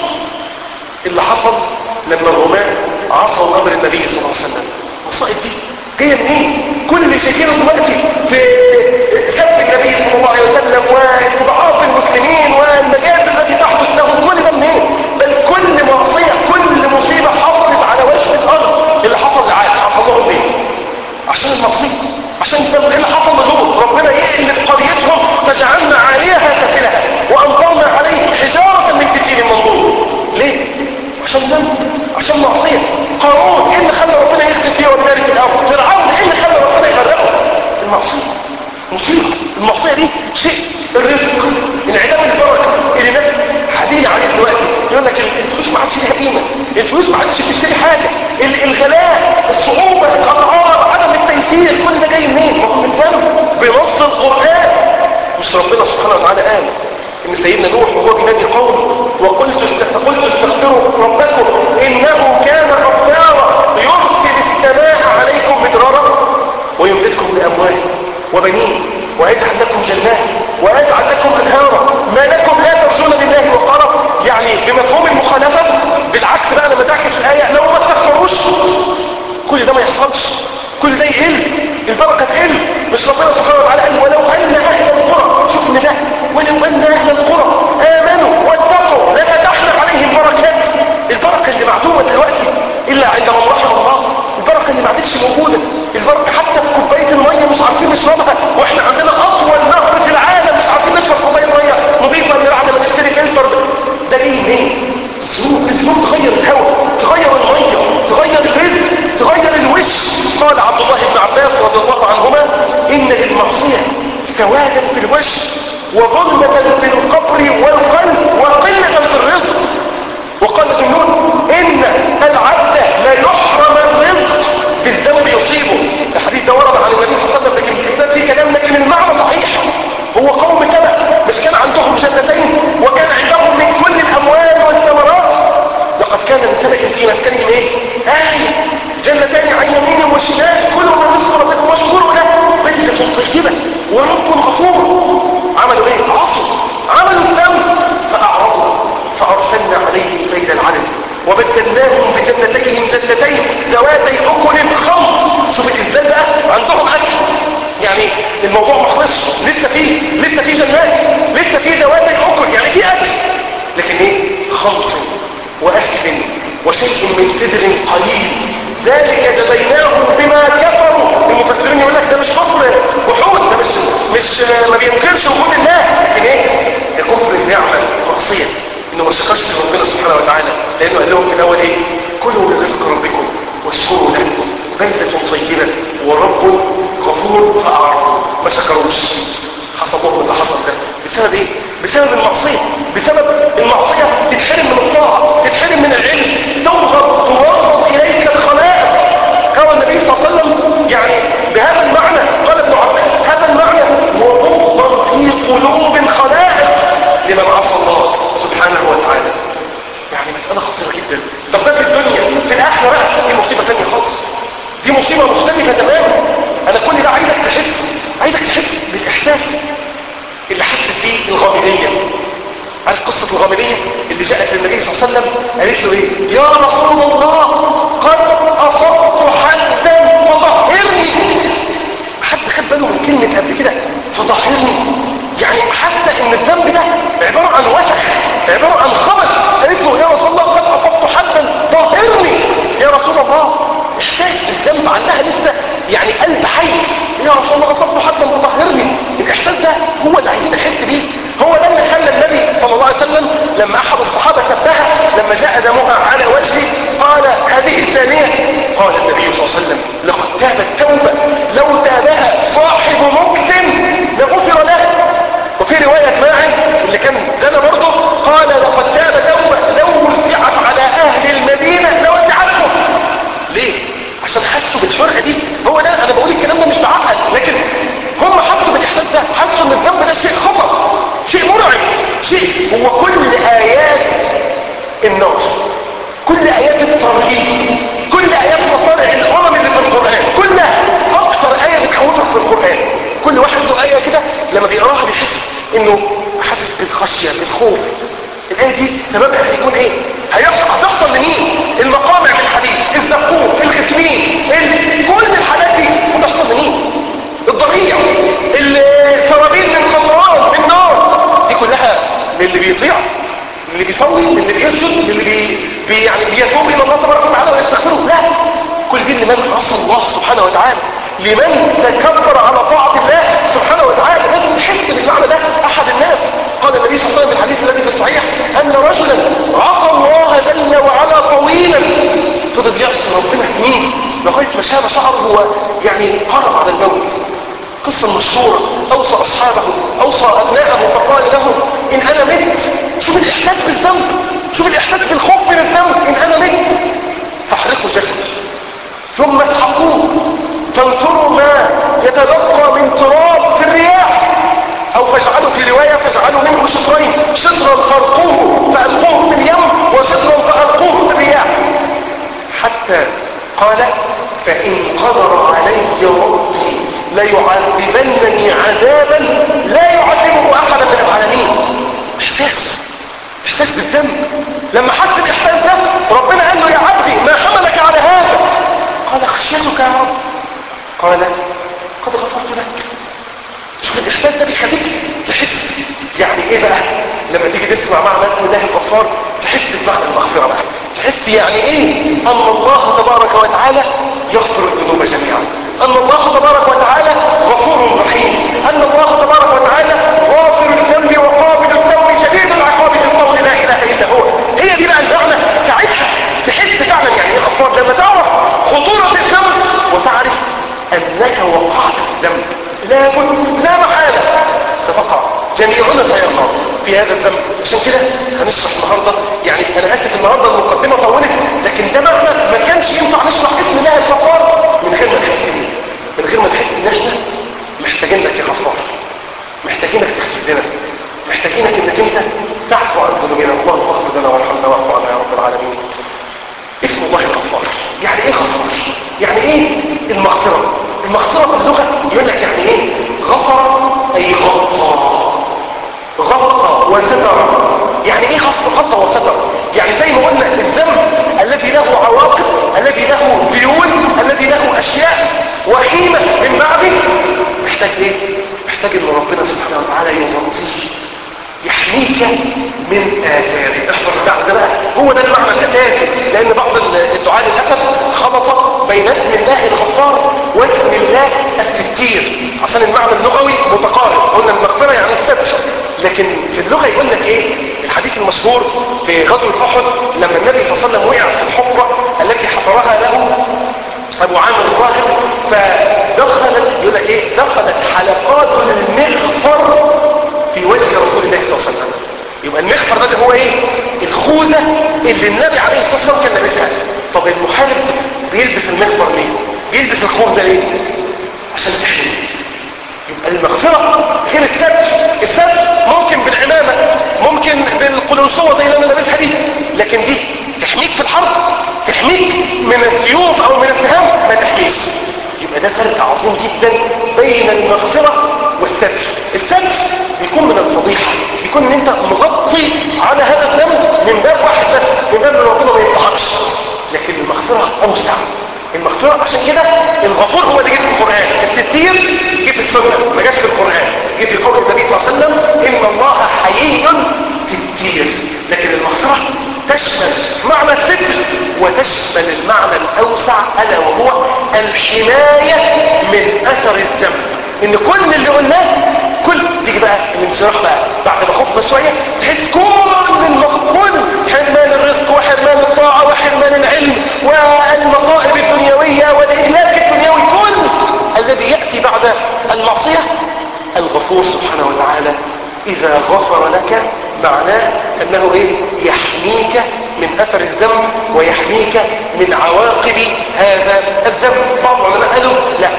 اللي حصل لما الرماة عصوا امر النبي صلى الله عليه وسلم المصائب دي جايه منين كل اللي شايفينه دلوقتي في سب النبي صلى الله عليه وسلم واستضعاف المسلمين والمجازر التي تحدث لهم كل ده منين بل كل معصيه كل مصيبه حصلت على وجه الارض اللي حصل لعاد حصل لهم ليه عشان المعصيه عشان الذنب ايه اللي حصل للوط ربنا يقلب قريتهم فجعلنا عليها سفلها وامطرنا عليهم حجاره من سجيل منضود ليه عشان ذنب عشان معصيه قارون ايه اللي خلى ربنا يخسف فيه ويبارك في الارض فرعون ايه اللي خلى ربنا يغرقه المعصيه مصيبه المعصيه دي شيء الرزق انعدام البركه اللي الناس حدينا عليه دلوقتي يقول لك الفلوس ما عادش ليها قيمه الفلوس ما عادش بتشتري حاجه الغلاء الصعوبه الاسعار عدم التيسير كل ده جاي منين؟ ما هو من الذنب بنص القران مش ربنا سبحانه وتعالى قال ان سيدنا نوح وهو بينادي قوم وقلت قلت استغفروا ربكم انه كان غفارا يرسل السماء عليكم مدرارا ويمددكم باموال وبنين ويجعل لكم جنات ويجعل لكم انهارا ما لكم لا ترجون لله وقارا يعني بمفهوم المخالفه بالعكس بقى لما تعكس الايه لو ما استغفروش كل ده ما يحصلش كل ده يقل البركه تقل مش ربنا سبحانه وتعالى قال ولو ان اهل القرى شوف ان ده ولو ان اهل القرى في مسكنهم ايه آية جنتان عن يمين وشمال كلوا من رزق ربكم واشكروا له بلدة طيبة ورب غفور عملوا ايه عصوا عملوا الذنب فأعرضوا فأرسلنا عليهم سيل العلم وبدلناهم بجنتيهم جنتين ذواتي أكل خمط شوف الإنسان بقى عندهم أكل يعني الموضوع ما خلصش لسه فيه لسه فيه جنات لسه فيه ذواتي أكل يعني فيه أكل لكن ايه خمط وأكل وشيء من سدر قليل ذلك جزيناهم بما كفروا المفسرين يقول لك ده مش كفر وحود ده مش مش ما بينكرش وجود الله لكن ايه ده كفر النعمه المعصيه انه ما شكرش ربنا سبحانه وتعالى لانه قال لهم في الاول ايه كلوا من رزق ربكم واشكروا له بلده طيبه ورب غفور فاعرضوا ما شكروش حصل لهم اللي حصل ده بسبب ايه بسبب المعصيه بسبب المعصيه تتحرم من الطاعه تتحرم من العلم تنظر تورط اليك الخلائق قال النبي صلى الله عليه وسلم يعني بهذا المعنى قال ابن عباس هذا المعنى وبغضا في قلوب الخلائق لمن عصى الله سبحانه وتعالى يعني مسألة خطيرة جدا طب ده في الدنيا في الآخرة بقى دي مصيبة تانية خالص دي مصيبة مختلفة تماما أنا كل ده عايزك تحس عايزك تحس بالإحساس اللي حست فيه الغامدية عارف قصة الغامدية اللي جاءت للنبي صلى الله عليه وسلم قالت له ايه يا رسول الله قد أصبت حدا فطهرني حد خد باله من كلمة قبل كده فطهرني يعني حتى ان الذنب ده عبارة عن وسخ عبارة عن خبث قالت له يا رسول الله قد أصبت حدا طهرني يا رسول الله احساس بالذنب عندها لسه يعني قلب حي يا رسول الله أصبت حدا فطهرني الاحساس ده هو اللي عايزين نحس بيه هو ده اللي خلى النبي صلى الله عليه وسلم لما احد الصحابة سبها لما جاء دمها على وجهه قال هذه الثانية قال النبي صلى الله عليه وسلم لقد تابت توبة لو تابها صاحب مكسن لغفر له وفي رواية ماعز اللي كان زنا برضه قال لقد تاب توبة لو وسعت على اهل المدينة لوسعتهم ليه؟ عشان حسوا بالحرقة دي هو ده انا بقول الكلام ده مش بعقد لكن هم حسوا بالاحساس ده حسوا ان الذنب ده شيء خطر شيء مرعب شيء هو كل ايات النار كل ايات الترهيب كل ايات مصارع الامم اللي في القران كلها اكتر ايه بتخوفك في القران كل واحد له ايه كده لما بيقراها بيحس انه حاسس بالخشيه بالخوف الايه دي سببها هيكون ايه هيحصل هتحصل لمين المقامع من الحديد الزقوم الختمين ال... كل الحاجات دي هتحصل لمين الضريع السرابيل من قطران من نار دي كلها للي بيطيع اللي بيصلي اللي بيسجد اللي بي... بي يعني بيتوب الى الله تبارك وتعالى ويستغفره لا كل دي لمن عصى الله سبحانه وتعالى لمن تكبر على طاعة الله سبحانه وتعالى لازم تحس بالمعنى ده احد الناس قال النبي صلى الله عليه وسلم في الحديث الذي في الصحيح ان رجلا عصى الله جل وعلا طويلا فضل يعصي ربنا سنين لغايه ما شاب شعره هو يعني قرب على الموت قصة مشهورة أوصى أصحابه أوصى أبنائه فقال لهم إن أنا مت شوف الإحساس بالذنب شوف الإحساس بالخوف من الذنب إن أنا مت فاحرقوا جسدي ثم اسحقوه فانثروا ما يتلقى من تراب في الرياح أو فاجعلوا في رواية فاجعلوا منه شطرين شطرا فارقوه فألقوه في اليم وشطرا فألقوه في الرياح حتى قال فإن قدر علي ربي ليعذبنني عذابا لا يعذبه احدا من العالمين احساس احساس بالذنب لما حس بالاحساس ده ربنا قال له يا عبدي ما حملك على هذا قال خشيتك يا رب قال قد غفرت لك شوف الاحساس ده بيخليك تحس يعني ايه بقى لما تيجي تسمع معنى اسم الله الغفار تحس بمعنى المغفره بقى تحس يعني ايه ان الله تبارك وتعالى يغفر الذنوب جميعا ان الله تبارك وتعالى غفور رحيم ان الله تبارك وتعالى غافر الذنب وقابل التوب شديد العقاب في القول لا اله الا هو هي دي بقى المعنى ساعتها تحس فعلا يعني ايه غفار لما تعرف خطوره الذنب وتعرف انك وقعت في الذنب لابد لا محاله ستقع جميعنا سيقع في هذا الذنب عشان كده هنشرح النهارده يعني انا اسف النهارده المقدمه طولت لكن ده معنى ما كانش ينفع نشرح اسم الله الغفار من غير ما نحس بيه من غير ما نحس ان احنا محتاجين لك يا غفار محتاجينك تغفر لنا محتاجينك انك انت تعفو عن ذنوبنا اللهم اغفر لنا وارحمنا واعف عنا يا رب العالمين اسم غطى وستر يعني زي ما قلنا الذنب الذي له عواقب الذي له ديون الذي له اشياء وخيمة من بعده محتاج ايه محتاج ان ربنا سبحانه وتعالى يغطيه يحميك من آثاره احفظ المعنى ده بقى هو ده المعنى الأساسي لأن بعض الدعاء للأسف خلط بين اسم الله الغفار واسم الله الستير عشان المعنى اللغوي متقارب قلنا المغفرة يعني الستر لكن في اللغة يقول لك ايه الحديث المشهور في غزوة أحد لما النبي صلى الله عليه وسلم وقع في الحفرة التي حفرها له ابو عامر الراهب فدخلت يقول لك ايه دخلت حلقات المغفر في وجه رسول الله صلى الله عليه وسلم يبقى المغفر ده هو ايه الخوذة اللي النبي عليه الصلاة والسلام كان لابسها طب المحارب بيلبس المغفر ليه بيلبس الخوذة ليه عشان تحميه يبقى المغفرة غير الستر الستر ممكن بالعمامة ممكن بالقلنسوة زي اللي انا لابسها دي لكن دي تحميك في الحرب تحميك من السيوف او من السهام ما تحميش يبقى ده فرق عظيم جدا بين المغفرة والستر الستر بيكون من الفضيحة بيكون ان انت مغطي على هذا الذنب من باب واحد بس من باب ان ربنا ما يفتحكش لكن المغفرة اوسع المغفرة عشان كده الغفور هو اللي جه في القرآن الستير جه في السنة ما جاش في القرآن جه في قول النبي صلى الله عليه وسلم ان الله حيي ستير لكن المغفرة تشمل معنى الستر وتشمل المعنى الاوسع الا وهو الحماية من اثر الذنب ان كل اللي قلناه كل تيجي بقى الانشراح بقى بعد ما خفنا شوية تحس كل المقبول حرمان الرزق وحرمان الطاعة وحرمان العلم والمصائب الدنيوية والإهلاك الدنيوي كل الذي يأتي بعد المعصية الغفور سبحانه وتعالى إذا غفر لك معناه أنه إيه يحميك من أثر الذنب ويحميك من عواقب هذا الذنب بعض العلماء قالوا لا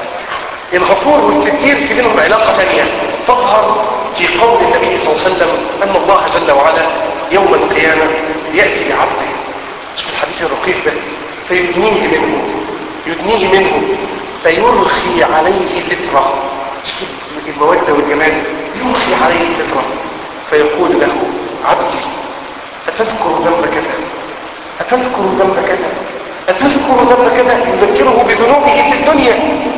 الغفور والستير في بينهم علاقة ثانية تظهر في قول النبي صلى الله عليه وسلم أن الله جل وعلا يوم القيامة يأتي بعبده شوف الحديث الرقيق ده فيدنيه منه يدنيه منه فيرخي عليه ستره شوف المودة والجمال يرخي عليه ستره فيقول له عبدي أتذكر ذنب كذا أتذكر ذنب كذا أتذكر ذنب كذا يذكره بذنوبه في الدنيا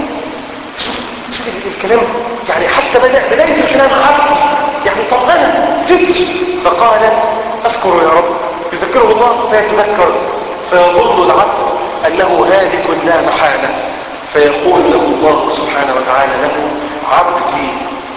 شوف شوف الكلام يعني حتى بدأ بداية الكلام عبد يعني طب أنا ستر فقال أذكر يا رب يذكره الله فيتذكر فيظن العبد أنه هالك لا محالة فيقول له الله سبحانه وتعالى له عبدي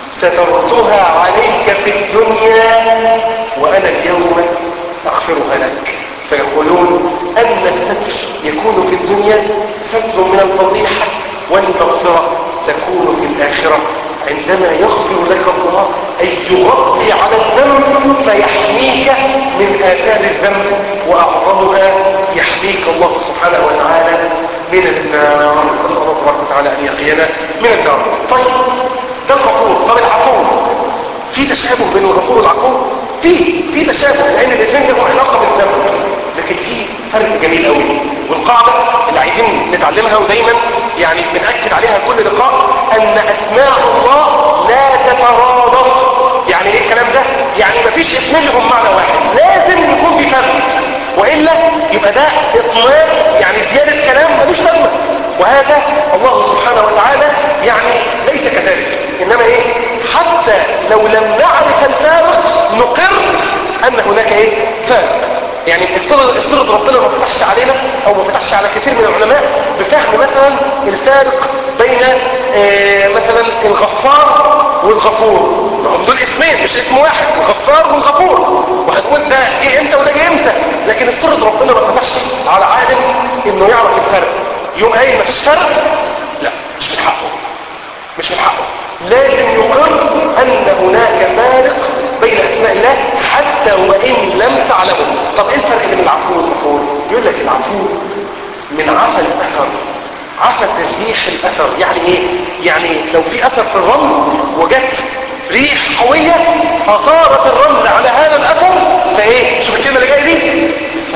سترتها عليك في الدنيا وأنا اليوم أغفرها لك فيقولون أن الستر يكون في الدنيا ستر من الفضيحة والمغفرة تكون في الآخرة عندما يغفر لك الله أي يغطي على الذنب فيحميك من آثار الذنب وأعظمها يحميك الله سبحانه وتعالى من النار نسأل الله تبارك وتعالى أن يقينا من النار طيب ده الغفور طب العفو في تشابه بين الغفور والعفو في في تشابه لأن الاثنين لهم علاقة بالذنب لكن في فرق جميل قوي والقاعدة اللي عايزين نتعلمها ودايما يعني بنأكد عليها كل لقاء أن أسماء الله لا تترادف يعني ايه الكلام ده؟ يعني مفيش اسمين لهم معنى واحد لازم يكون في فرق وإلا يبقى ده إطلاق يعني زيادة كلام ملوش لازمة وهذا الله سبحانه وتعالى يعني ليس كذلك إنما إيه حتى لو لم نعرف الفارق نقر أن هناك إيه فارق يعني افترض افترض ربنا ما فتحش علينا او ما فتحش على كثير من العلماء بفهم مثلا الفارق بين اه مثلا الغفار والغفور هم دول اسمين مش اسم واحد الغفار والغفور وهتقول ده ايه امتى وده ايه امتى لكن افترض ربنا ما فتحش على عالم انه يعرف الفرق يوم قايل ما فيش فرق لا مش من حقه مش من حقه لازم يقر ان هناك فارق بين اسماء الله حتى وان لم تعلموا طب ايه الفرق بين العفو والغفور يقول لك العفو من عفى الاثر عفت الريح الاثر يعني ايه يعني لو في اثر في الرمل وجت ريح قوية اطارت الرمل على هذا الاثر فايه شوف الكلمة اللي جاية دي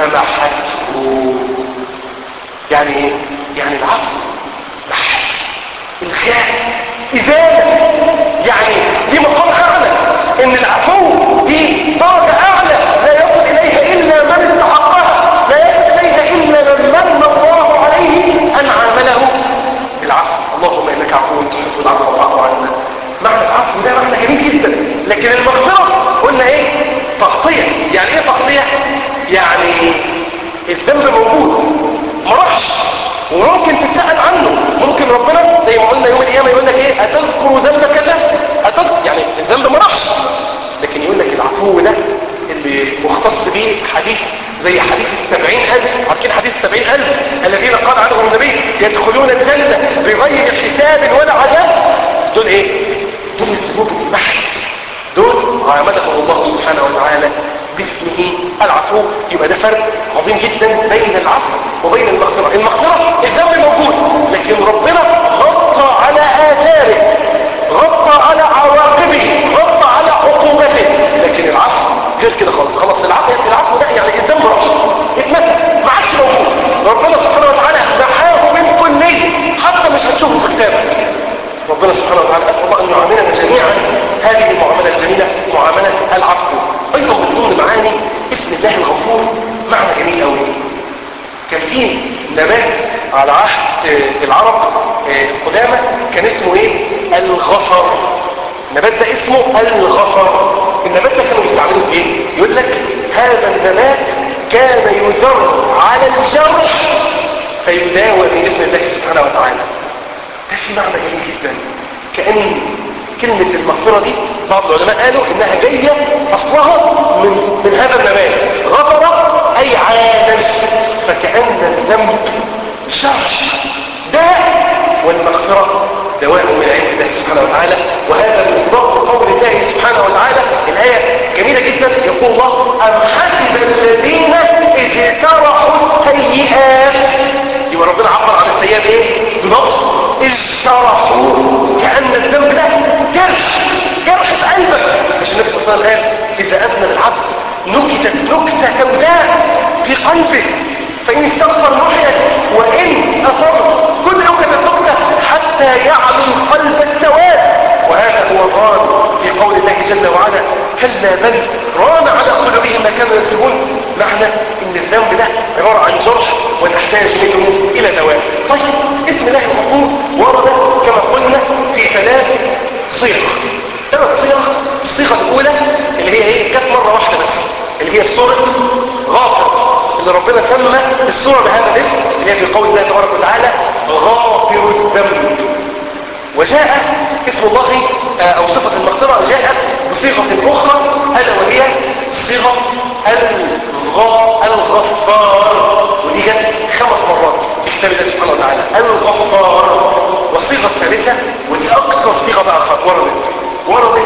فمحته يعني ايه يعني العفو محل الغاء ازالة يعني دي مقام اعلى ان العفو دي درجة اعلى لا يصل اذكروا ذنب كذا هتذكر يعني الذنب ما راحش لكن يقول لك العفو ده اللي مختص به حديث زي حديث السبعين ألف عارفين حديث السبعين ألف الذين قال عنهم النبي يدخلون الجنة بغير حساب ولا عذاب دول ايه؟ دول الذنوب المحت دول عاملهم الله سبحانه وتعالى باسمه العفو يبقى ده فرق عظيم جدا بين العفو وبين المغفرة المغفرة الذنب موجود لكن ربنا غطى على آثاره غطى على عواقبه غطى على عقوبته لكن العفو غير كده خالص خلاص العفو العفو ده يعني الذنب راح اتمسك ما عادش موجود ربنا سبحانه وتعالى محاه من كلية حتى مش هتشوفه في كتابك ربنا سبحانه وتعالى أسأل الله أن يعاملنا جميعا هذه المعاملة الجميلة معاملة العفو أيضا من ضمن معاني اسم الله الغفور معنى جميل قوي كان في نبات على عهد آه، العرب آه، القدامى كان اسمه ايه الغفر النبات ده اسمه الغفر النبات ده كانوا بيستعملوه في ايه يقول لك هذا النبات كان يذر على الجرح فيداوى بإذن الله سبحانه وتعالى ده في معنى جميل جدا كأن كلمة المغفرة دي بعض العلماء قالوا انها جاية اصلها من, من هذا النبات غفر اي عالج فكأن الذنب شرح داء والمغفرة دواء من عند الله سبحانه وتعالى وهذا مصداق قول الله سبحانه وتعالى الآية جميلة جدا يقول الله أم حسب الذين اجترحوا السيئات يبقى ربنا عبر عن السيئات ايه بنقص اجترحوا كأن الذنب ده جرح جرح في قلبك مش النبي صلى الله عليه وسلم قال إذا أذنب العبد نكتت نكتة سوداء في قلبه فإن استغفر محيت وإن أصر كل نكتة نكتة حتى يعلو القلب السواد وهذا هو الران في قول الله جل وعلا كلا بل ران على قلوبهم ما كانوا يكسبون معنى ان الذنب ده عبارة عن جرح ونحتاج منه الى دواء طيب اسم الله الغفور ورد كما قلنا في ثلاث صيغ ثلاث صيغ الصيغة الاولى اللي هي ايه كانت مرة واحدة بس اللي هي في سورة غافر اللي ربنا سمى السورة بهذا الاسم اللي هي في قول الله تبارك وتعالى غافر الذنب وجاء اسم الله آه، او صفة المغفرة جاءت بصيغة اخرى الا وهي صيغة الغا الغفار ودي جت خمس مرات في كتاب الله سبحانه وتعالى الغفار والصيغة الثالثة ودي اكثر صيغة بقى خ- وردت وردت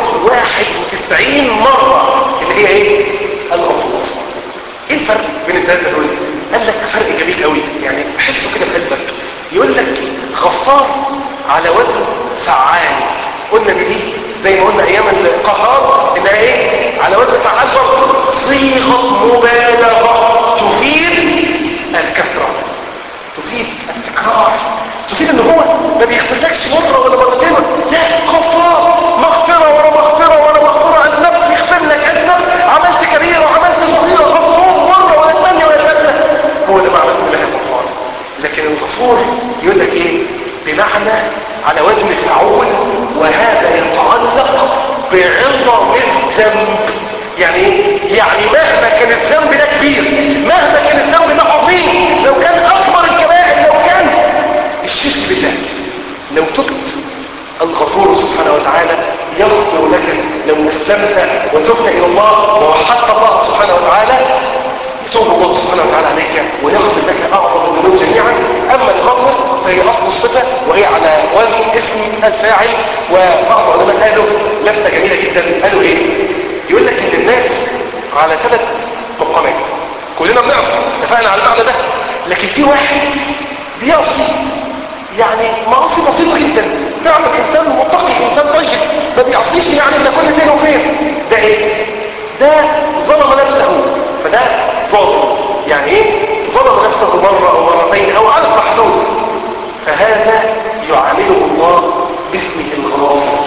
91 مرة اللي هي ايه الغفور ايه الفرق بين الثلاثة دول قال لك فرق جميل قوي يعني حسه كده بقلبك يقول لك غفار على وزن فعال قلنا بدي زي ما قلنا ايام القهار انها ايه على وزن فعال برضه صيغه مبالغه تفيد الكثره تفيد التكرار تفيد ان هو ما بيغفرلكش مره ولا مرتين لا غفار مغفره ورا مغفره ورا مغفره اذنبت يغفر لك اذنبت عملت كبيره وعملت صغيره غفور مره ولا ثانيه ولا ثالثه هو ده معنى اسم الله الغفار لكن الغفور يقول لك ايه بمعنى على وزن فعول وهذا يتعلق بعظم الذنب يعني ايه يعني مهما كان الذنب ده كبير مهما كان الذنب ده عظيم لو كان اكبر الكبائر لو كان الشرك بالله لو تبت الغفور سبحانه وتعالى يغفر لك لو اسلمت وتبت الى الله ووحدت الله سبحانه وتعالى يتوب الله سبحانه وتعالى عليك ويغفر لك اعظم الذنوب جميعا اما الغفر فهي اصل الصفه وهي على وزن اسم الفاعل وبعض العلماء قالوا لفته جميله جدا قالوا ايه يقول لك ان الناس على ثلاث مقامات كلنا بنعصي اتفقنا على المعنى ده لكن في واحد بيعصي يعني معاصي بسيطة جدا فعلا انسان متقي انسان طيب ما بيعصيش يعني الا كل فين وفين ده ايه ده ظلم نفسه فده ظالم يعني ايه ظلم نفسه مرة او مرتين او عدد محدود فهذا يعامله الله باسمه الغافر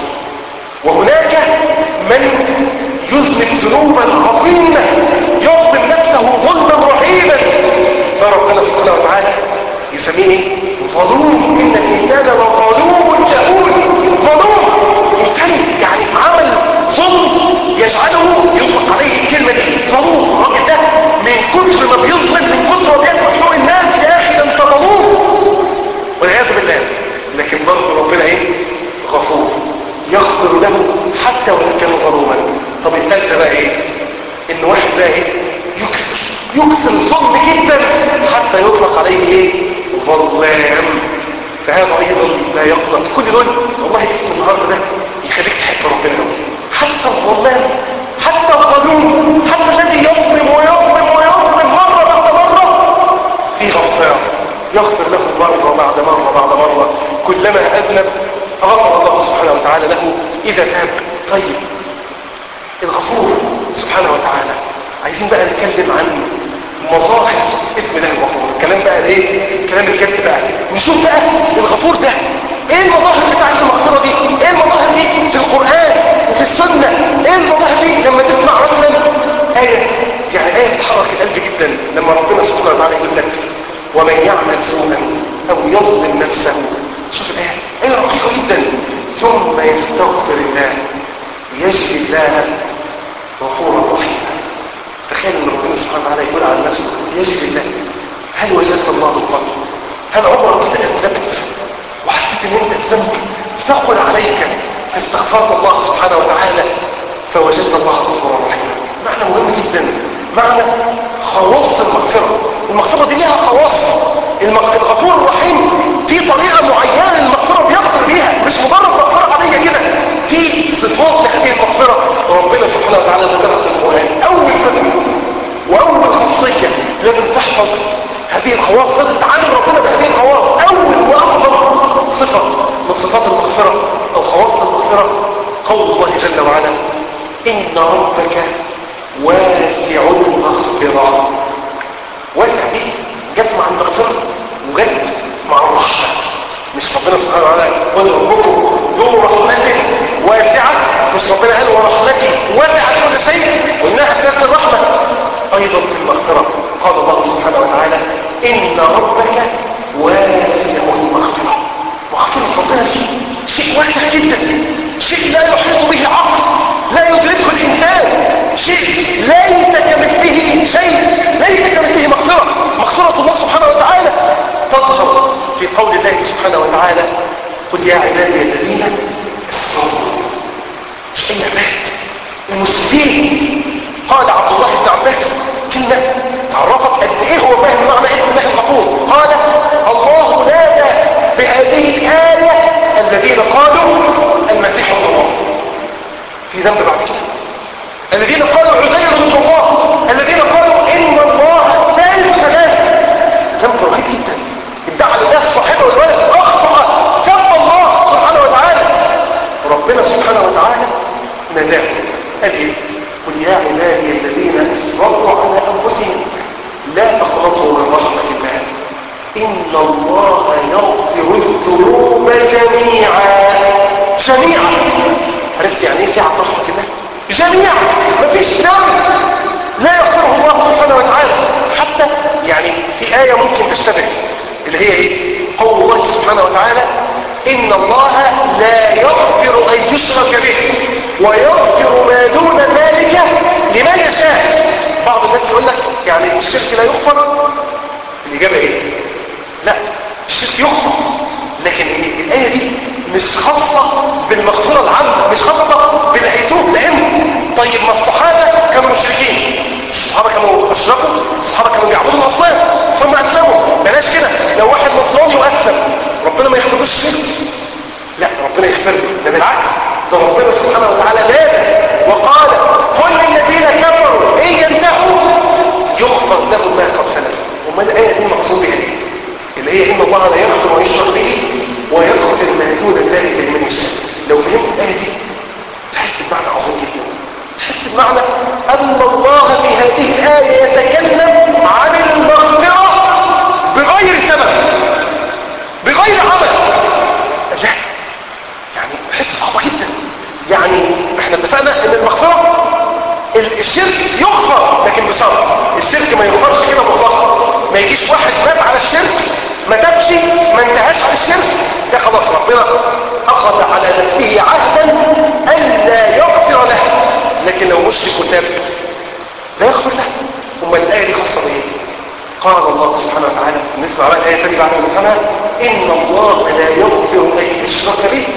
وهناك من يذنب ذنوبا عظيمة يظلم نفسه ظلما رهيبا فربنا سبحانه وتعالى يسميه ايه؟ ظلوم ان الانسان لظلوم جهول ظلوم انسان يعني عمل ظلم يجعله يطلق عليه الكلمه دي ظلوم الراجل ده من كتر ما بيظلم من كتر ما بياكل حقوق الناس يا اخي ده انت ظلوم والعياذ بالله لكن برضه ربنا ايه غفور بقى ايه يكثر يكثر الظلم جدا حتى يطلق عليه ايه ظلام فهذا ايضا لا يقنط كل دول والله اسم النهارده ده يخليك تحب ربنا قوي حتى الظلام حتى الظلوم حتى الذي يظلم ويظلم ويظلم مره بعد مره في غفران يغفر له مرة بعد مرة بعد مرة كلما أذنب غفر الله سبحانه وتعالى له إذا تاب طيب الغفور سبحانه وتعالى عايزين بقى نتكلم عن مظاهر اسم الله الغفور الكلام بقى ايه كلام الجد بقى نشوف بقى الغفور ده ايه المظاهر بتاعت المغفرة دي ايه المظاهر دي في القرآن وفي السنة ايه المظاهر دي لما تسمع مثلا آية يعني آية بتحرك القلب جدا لما ربنا سبحانه وتعالى يقول لك ومن يعمل سوءا او يظلم نفسه شوف الآية آية رقيقة جدا ثم يستغفر الله يجد الله غفورا رحيما تخيل ان ربنا سبحانه وتعالى يقول على نفسه يجد الله هل وجدت الله قبل هل عمرك كده اذنبت وحسيت ان انت الذنب ثقل عليك فاستغفرت الله سبحانه وتعالى فوجدت الله غفورا رحيما معنى مهم جدا معنى خواص المغفرة المغفرة دي ليها خواص الغفور الرحيم في طريقة معينة للمغفرة بيغفر بيها مش مجرد مغفرة عادية كده في صفات لهذه المغفرة وربنا سبحانه وتعالى ذكرها في القرآن أول صفة وأول خاصية لازم تحفظ هذه الخواص لازم تعلم ربنا بهذه الخواص أول وأفضل صفة من صفات المغفرة أو خواص المغفرة قول الله جل وعلا إن ربك واسع المغفرة واسع دي جت مع المغفرة وجت مع الرحمة مش ربنا سبحانه وتعالى قل ربكم ذو رحمة واسعة مش ربنا قال ورحمتي واسعة كل شيء وإنها بتاخد الرحمة أيضا في المغفرة قال الله سبحانه وتعالى إن ربك واسع المغفرة مغفرة ربنا شيء شيء واسع جدا شيء لا يحيط به عقل لا يدركه الإنسان شيء ليس كمثله شيء ليس كمثله مغفرة مغفرة الله سبحانه وتعالى تظهر في قول الله سبحانه وتعالى قل يا عبادي الذين اسرفوا مش أي عباد المسلمين قال عبد الله بن عباس كلمة تعرفت قد ايه هو فاهم معنى اسم الله الغفور قال الله نادى بهذه الآية الذين قالوا المسيح ابن الله في ذنب بعد كده الذين قالوا عزير ابن الله الذين قالوا ان الله ثالث ثلاثة ذنب رهيب جدا ادعى لله صاحبه والولد اخطأ سب الله سبحانه وتعالى ربنا سبحانه وتعالى ناداه قال ايه قل يا عبادي الذين اسرفوا على انفسهم لا تقنطوا من رحمة الله إن الله يغفر الذنوب جميعا جميعا عرفت يعني ايه سعة رحمة الله جميعا مفيش ذنب لا يغفره الله سبحانه وتعالى حتى يعني في آية ممكن تشتبه اللي هي ايه قول الله سبحانه وتعالى إن الله لا يغفر أن يشرك به ويغفر ما دون ذلك لمن يشاء بعض الناس يقول لك يعني الشرك لا يغفر الإجابة ايه لا الشرك يغفر لكن ايه الآية دي مش خاصة بالمغفرة العامة مش خاصة بالهيتوب لأن طيب ما الصحابة كانوا مشركين الصحابة كانوا أشركوا الصحابة كانوا بيعبدوا الأصنام ثم أسلموا بلاش كده لو واحد نصراني وأسلم ربنا ما يغفرلوش الشرك لا ربنا يغفر له ده بالعكس ده ربنا سبحانه وتعالى نادى وقال قل للذين كفروا إن ينتهوا يغفر لهم ما قد سلف وما الآية دي مقصود بها ايه اللي هي إن الله لا يغفر ويشرك به ويغفر ما دون ذلك لمن يشاء لو فهمت الآية دي تحس بمعنى عظيم جدا تحس بمعنى أن الله في هذه الآية يتكلم عن المغفرة بغير سبب بغير عمل لا يعني حته صعبة جدا يعني احنا اتفقنا ان المغفرة الشرك يغفر لكن بشرط الشرك ما يغفرش كده مطلقا ما يجيش واحد مات على الشرك ما تبش ما انتهاش على الشرك ده خلاص ربنا اخذ على نفسه عهدا الا يغفر له لكن لو مشرك وتاب لا يغفر له امال الايه دي خاصه بايه قال الله سبحانه وتعالى نسمع بقى الايه ثانيه بعد ما نفهمها ان الله لا يغفر ان يشرك به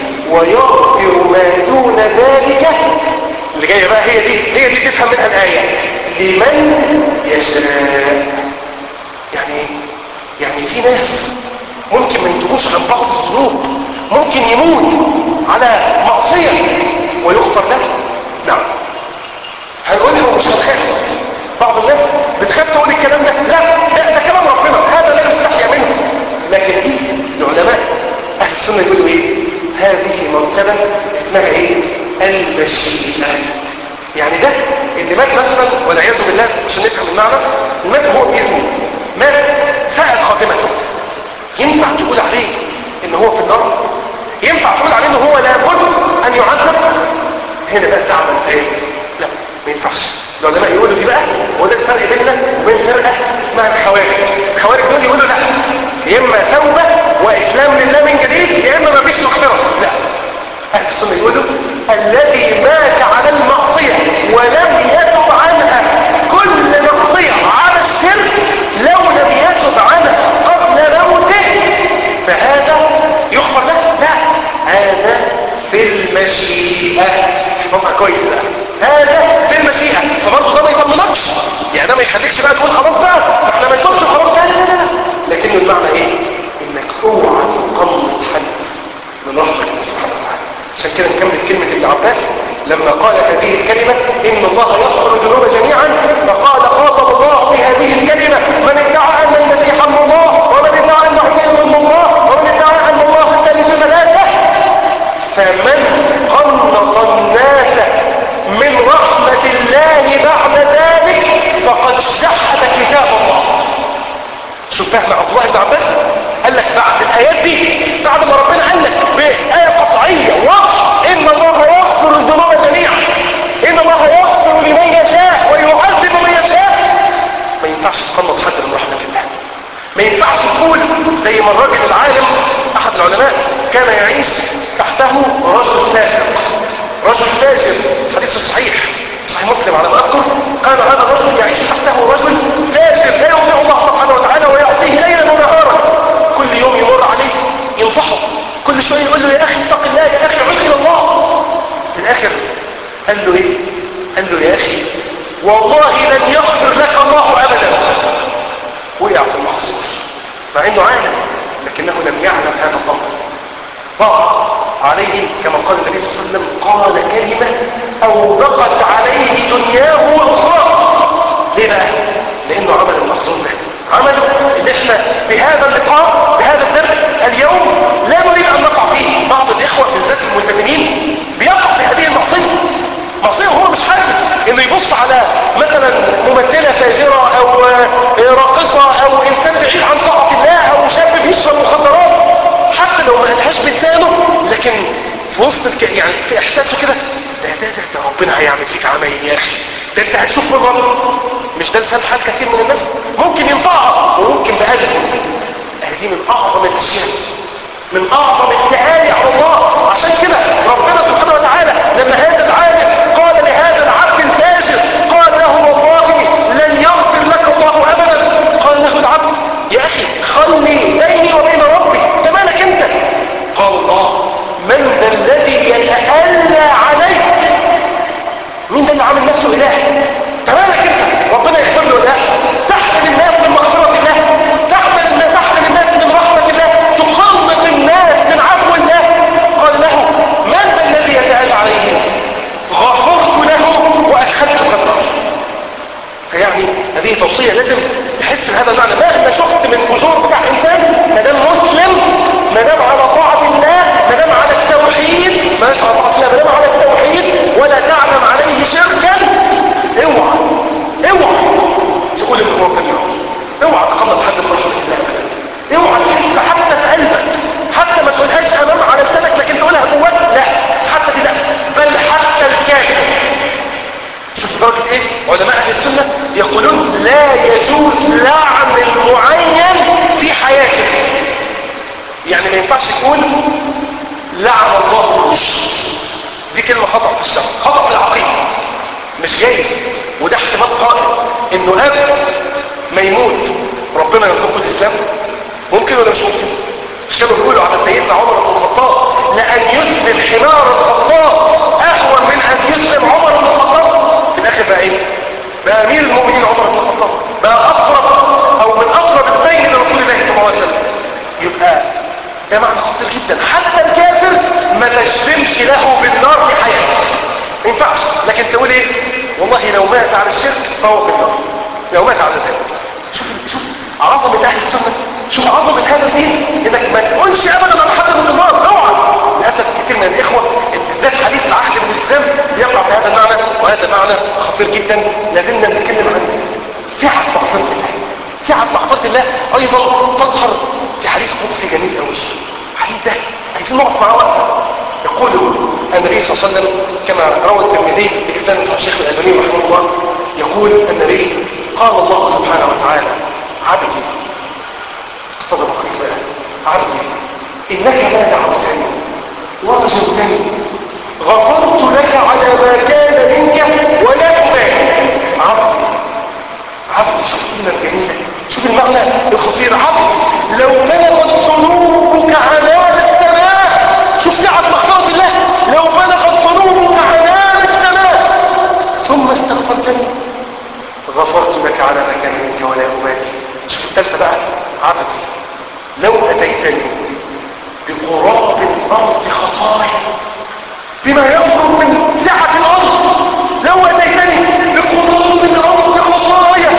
ويغفر ما دون ذلك اللي جايه بقى هي دي هي دي تفهم منها الايه لمن يشاء يعني ايه يعني في ناس ممكن ما يتوبوش عن بعض الذنوب ممكن يموت على معصية ويغفر له نعم هنقولها ومش هنخاف بعض الناس بتخاف تقول الكلام ده لا ده, ده كلام ربنا هذا لا يستحيا منه لكن دي العلماء اهل السنه يقولوا ايه هذه مرتبه اسمها ايه المشيئه يعني ده اللي مات مثلا والعياذ بالله عشان نفهم المعنى المات هو باذنه مات ساءت خاتمته ينفع تقول عليه ان هو في النار ينفع تقول عليه ان هو لابد ان يعذب هنا بقى تعمل ايه لا ما ينفعش العلماء يقولوا دي بقى وده الفرق بيننا وبين فرقه اسمها الخوارج الخوارج دول يقولوا لا يا اما توبه واسلام لله من جديد يا اما ما فيش مغفره لا اهل السنه يقولوا الذي مات على المعصيه ولم يتب عنها كل معصيه على الشرك لو لم يتب عنها قبل موته فهذا يغفر له لا هذا في المشيئه احفظها كويس بقى هذا في المشيئة فبرضه ده ما يطمنكش يعني ده ما يخليكش بقى تقول خلاص بقى احنا ما يتوبش خلاص لا لا لا لكن المعنى ايه انك اوعى تقمط حد من رحمة الله سبحانه وتعالى عشان كده نكمل كلمة ابن عباس لما قال هذه الكلمة ان الله يغفر الذنوب جميعا فقال خاطب الله بهذه الكلمة من ادعى ان المسيح ابن الله ومن ادعى ان عزيز ابن الله ومن ادعى ان الله ثالث ثلاثة فمن قنط الناس من رحمة الله بعد ذلك فقد شحت كتاب الله شو فهم عبد الله بن عباس قال لك بعد الايات دي بعد ما ربنا قال لك بآية قطعية واضحة ان الله يغفر الذنوب جميعا ان الله يغفر لمن يشاء ويعذب من يشاء ما ينفعش تقنط حد من رحمة الله ما ينفعش تقول زي ما الراجل العالم احد العلماء كان يعيش تحته رجل فاسق رجل فاجر حديث الصحيح صحيح مسلم على ما اذكر قال هذا الرجل يعيش تحته رجل فاجر لا يطيع الله سبحانه وتعالى ويعصيه ليلا ونهارا كل يوم يمر عليه ينصحه كل شويه يقول له يا اخي اتق الله يا اخي عد الى الله في الاخر قال له ايه قال له يا اخي والله لن يغفر لك الله ابدا وقع في المحصول مع انه عالم لكنه لم يعلم هذا الامر ضاع عليه كما قال النبي صلى الله عليه وسلم قال كلمة أوبقت عليه دنياه وأخرى ليه بقى؟ لأنه عمل المخزون ده عمله اللي احنا في هذا اللقاء في هذا الدرس اليوم لا نريد أن نقع فيه بعض الإخوة بالذات الملتزمين بيقع في هذه المعصية معصية هو مش حاسس انه يبص على مثلا ممثلة فاجرة او راقصة او انسان بعيد عن طاعة الله او شاب بيشرب مخدرات حتى لو ما قالهاش بلسانه لكن في وسط الك... يعني في احساسه كده ده ده ده, ده ربنا هيعمل فيك عمايل يا اخي ده انت هتشوف من ربنا مش ده لسان حال كثير من الناس ممكن ينطقها وممكن بقلبه دي من اعظم الاشياء من اعظم التهاني على الله عشان كده ربنا سبحانه وتعالى لما هذا العالم قال لهذا العبد الفاجر قال له والله لن يغفر لك الله ابدا قال له العبد يا اخي خلني بيني وبين ربي ده مالك انت قال الله من ذا الذي يتألى عليك مين ده اللي عامل نفسه اله تمامك انت ربنا يغفر له ده تحمل الناس من مغفرة الله تحمل تحمل الناس من رحمة الله تخلص الناس من عفو الله قال له من ذا الذي يتألى عليه غفرت له وأدخلته النار فيعني هذه توصية لازم تحس بهذا المعنى مهما شفت من فجور بتاع انسان ما دام مسلم ما دام على طاعة الله ما دام على التوحيد ما على طاعة الله ما دام على التوحيد ولا تعلم عليه شركا اوعى اوعى تقول ان هو كان اوعى تقلب حد من رحمة الله اوعى تحس حتى في قلبك حتى ما تقولهاش امام على لسانك لكن تقولها جواك لا حتى دي لا بل حتى الكافر شوف درجة ايه علماء اهل السنة يقولون لا يجوز لعن المعين في حياته يعني ما ينفعش تقول لعن الله الوش دي كلمة خطأ في الشرع خطأ في العقيدة مش جايز وده احتمال قائم انه اب ما يموت ربنا يرزقه الاسلام ممكن ولا مش ممكن مش كانوا بيقولوا على سيدنا عمر بن الخطاب لان يسلم حمار الخطاب اهون من ان يسلم عمر بن الخطاب في الاخر بقى ايه بقى امير المؤمنين عمر بن الخطاب بقى اقرب او من اقرب اثنين لرسول الله صلى الله عليه وسلم يبقى ده معنى خطير جدا حتى الكافر ما تجزمش له بالنار في حياته ما ينفعش لكن تقول ايه والله لو مات على الشرك فهو في النار لو مات على ذلك شوف شوف عظمه اهل السنه شوف عظمه هذا الدين انك ما تقولش ابدا عن حد من النار اوعى للاسف كثير من الاخوه بالذات حديث العهد بالالتزام بيقع في هذا المعنى وهذا معنى خطير جدا لازلنا نتكلم عنه سعه مغفره الله سعه مغفره الله ايضا تظهر في حديث قدسي جميل قوي الحديث ده عايزين نقف معاه وقفه يقول النبي صلى الله عليه وسلم كما روى الترمذي بإسناد صحيح الشيخ الألباني رحمه الله يقول النبي قال الله سبحانه وتعالى عبدي اقتضى بقيت بقى عبدي إنك ما دعوتني ورجوتني غفرت لك على ما كان منك ولا أبالي عبدي عبدي شوف الكلمة الجميلة شوف المعنى الخطير عبدي لو بلغت ذنوبك عنان السماء شوف سعة مغفرة الله لو بلغت ذنوبك عنان السماء ثم استغفرتني غفرت لك على ما كان منك ولا أبالي شوف الثالثة بقى عبدي لو أتيتني بقراب الأرض خطايا بما يخرج من سعة الأرض لو أتيتني بقراب الأرض خطايا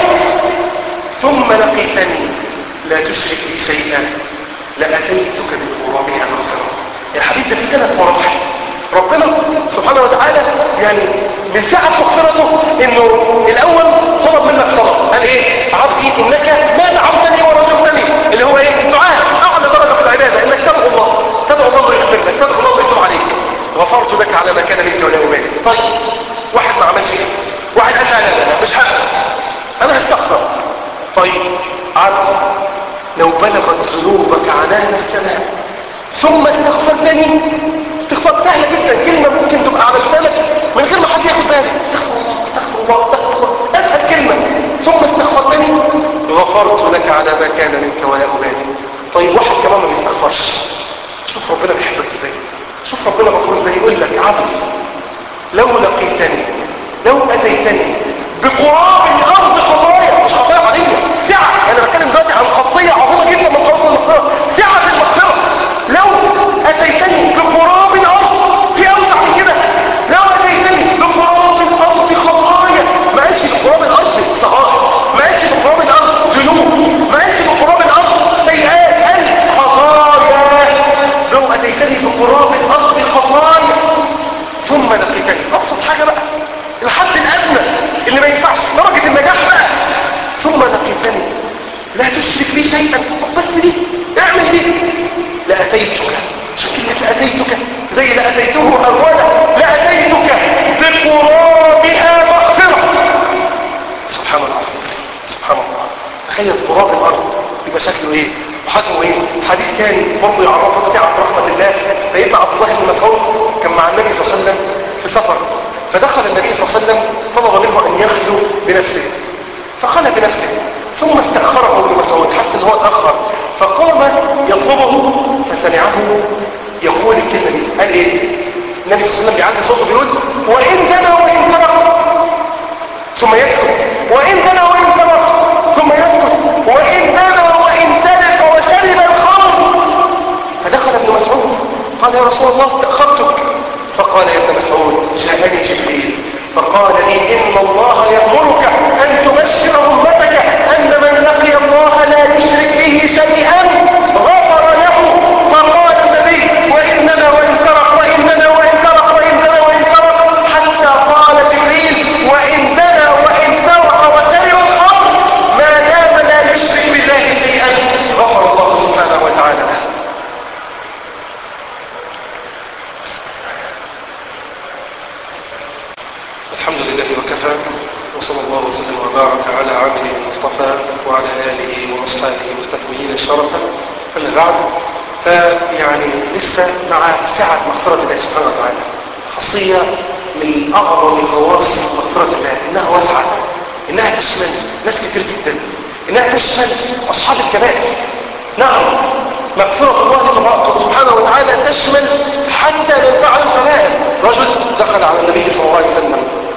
ثم لقيتني لا تشرك بي شيئا لأتيتك بقرابها مغفرة الحديث ده فيه ثلاث مراحل ربنا سبحانه وتعالى يعني من سعة مغفرته انه الاول طلب منك طلب قال ايه عبدي انك ما دعوتني ورجوتني اللي هو ايه الدعاء اعلى درجة في العبادة انك تدعو الله تدعو الله يغفر لك تدعو الله يتوب عليك غفرت لك على ما كان منك ولا أبالي طيب واحد ما عملش كده واحد قال لا لا لا مش هقدر انا هستغفر طيب عبدي لو بلغت ذنوبك عنان السماء ثم استغفرتني استغفار سهلة جدا كلمة ممكن تبقى على لسانك من غير ما حد ياخد باله استغفر الله استغفر الله استغفر الله اسهل كلمة ثم استغفرتني غفرت لك على ما كان منك ولا أبالي طيب واحد كمان ما بيستغفرش شوف ربنا بيحبك ازاي شوف ربنا غفور ازاي يقول لك عبدي لو لقيتني لو اتيتني بقراب الارض خطايا مش خطايا عاديه سعه انا بتكلم دلوقتي عن خاصيه عظيمه جدا من خواص المغفره سعه المغفره لو اتيتني بقراب الارض في اوسع من كده لو اتيتني بقراب الارض خطايا ما قالش بقراب الارض صغائر ما قالش بقراب الارض ذنوب ما قالش بقراب الارض سيئات قال خطايا لو اتيتني بقراب الارض خطايا ثم لقيتني ابسط حاجه بقى الحد الادنى اللي ما ينفعش درجه النجاح بقى ثم لقيتني لا تشرك بي شيئا بس دي اعمل دي لاتيتك شو كلمه لاتيتك زي لاتيته اولا لاتيتك بقرابها مغفره سبحان الله سبحان الله تخيل قراب الارض يبقى شكله ايه وحجمه ايه حديث تاني برضه يعرفك سعه رحمه الله سيدنا عبد الله بن مسعود كان مع النبي صلى الله عليه وسلم في سفر فدخل النبي صلى الله عليه وسلم طلب منه ان يخلو بنفسه فخلى بنفسه ثم استأخره ابن مسعود حس ان هو اتأخر فقام يطلبه فسمعه يقول الكلمة دي قال ايه النبي صلى الله عليه وسلم بيعلي صوته بيقول وإن زنى وإن سرق ثم يسكت وإن زنى وإن سرق ثم يسكت وإن زنى وإن سرق وشرب الخمر فدخل ابن مسعود قال يا رسول الله استأخرتك فقال يا ابن مسعود جاءني جبريل فقال لي إن الله يأمرك أن تبشر أمتك أن من لقي الله لا يشرك به شيئا غفر له فقال النبي وإننا وإن سرق وإننا وإن سرق وإننا وإن سرق حتى قال جبريل وإن دنا وإن سرق وشرب الخمر ما دام لا يشرك بالله شيئا غفر الله سبحانه وتعالى له الحمد لله وكفى وصلى الله وسلم وبارك على عبده المصطفى وعلى آله وأصحابه المستكملين الشرفة أما بعد فيعني لسه مع سعة مغفرة الله سبحانه وتعالى خاصية من أعظم خواص مغفرة الله إنها واسعة إنها تشمل ناس كتير جدا إنها تشمل أصحاب الكبائر نعم مغفرة الله سبحانه وتعالى تشمل حتى من فعل الكبائر رجل دخل على النبي صلى الله عليه وسلم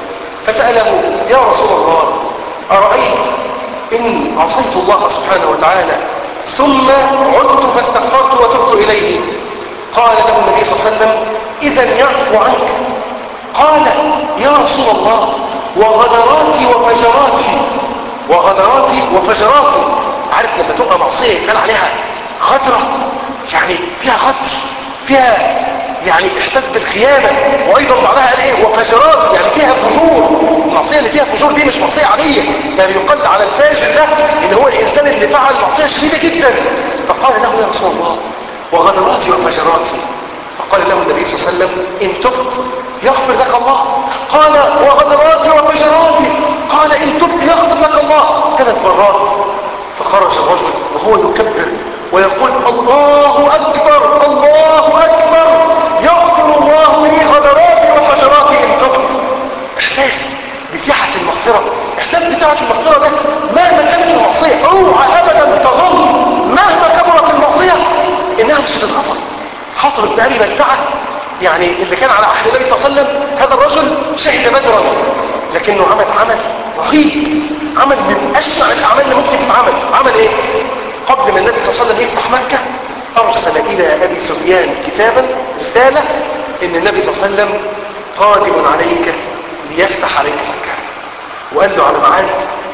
فسأله يا رسول الله أرأيت إن عصيت الله سبحانه وتعالى ثم عدت فاستغفرت وتبت إليه قال له النبي صلى الله عليه وسلم إذا يعفو عنك قال يا رسول الله وغدراتي وفجراتي وغدراتي وفجراتي عارف لما تبقى معصية يتقال عليها غدرة يعني فيها غدر فيها يعني احساس بالخيانة وايضا بعدها قال ايه وفجرات يعني فيها فجور المعصية اللي فيها فجور دي مش معصية عادية يعني يقال على الفاجر ده اللي هو الانسان اللي فعل معصية شديدة جدا فقال له يا رسول الله وغدراتي وفجراتي فقال له النبي صلى الله عليه وسلم ان تبت يغفر لك الله قال وغدراتي وفجراتي قال ان تبت يغفر لك الله ثلاث مرات فخرج الرجل وهو يكبر ويقول الله أكبر الله أكبر يغفر الله لي غدراتي وفجراتي إن تبت إحساس بسعة المغفرة إحساس بسعة المغفرة ده مهما كانت المعصية اوعى أبدا تظن مهما كبرت المعصية إنها مش هتتغفر حاطر بن أبي بلتعة يعني اللي كان على عهد النبي صلى الله عليه وسلم هذا الرجل شهد بدرا لكنه عمل عمل رهيب عمل من أشنع الأعمال اللي ممكن تتعمل عمل إيه؟ قبل ما النبي صلى الله عليه وسلم يفتح مكة أرسل إلى أبي سفيان كتابا رسالة إن النبي صلى الله عليه وسلم قادم عليك ليفتح عليك مكة وقال له على ميعاد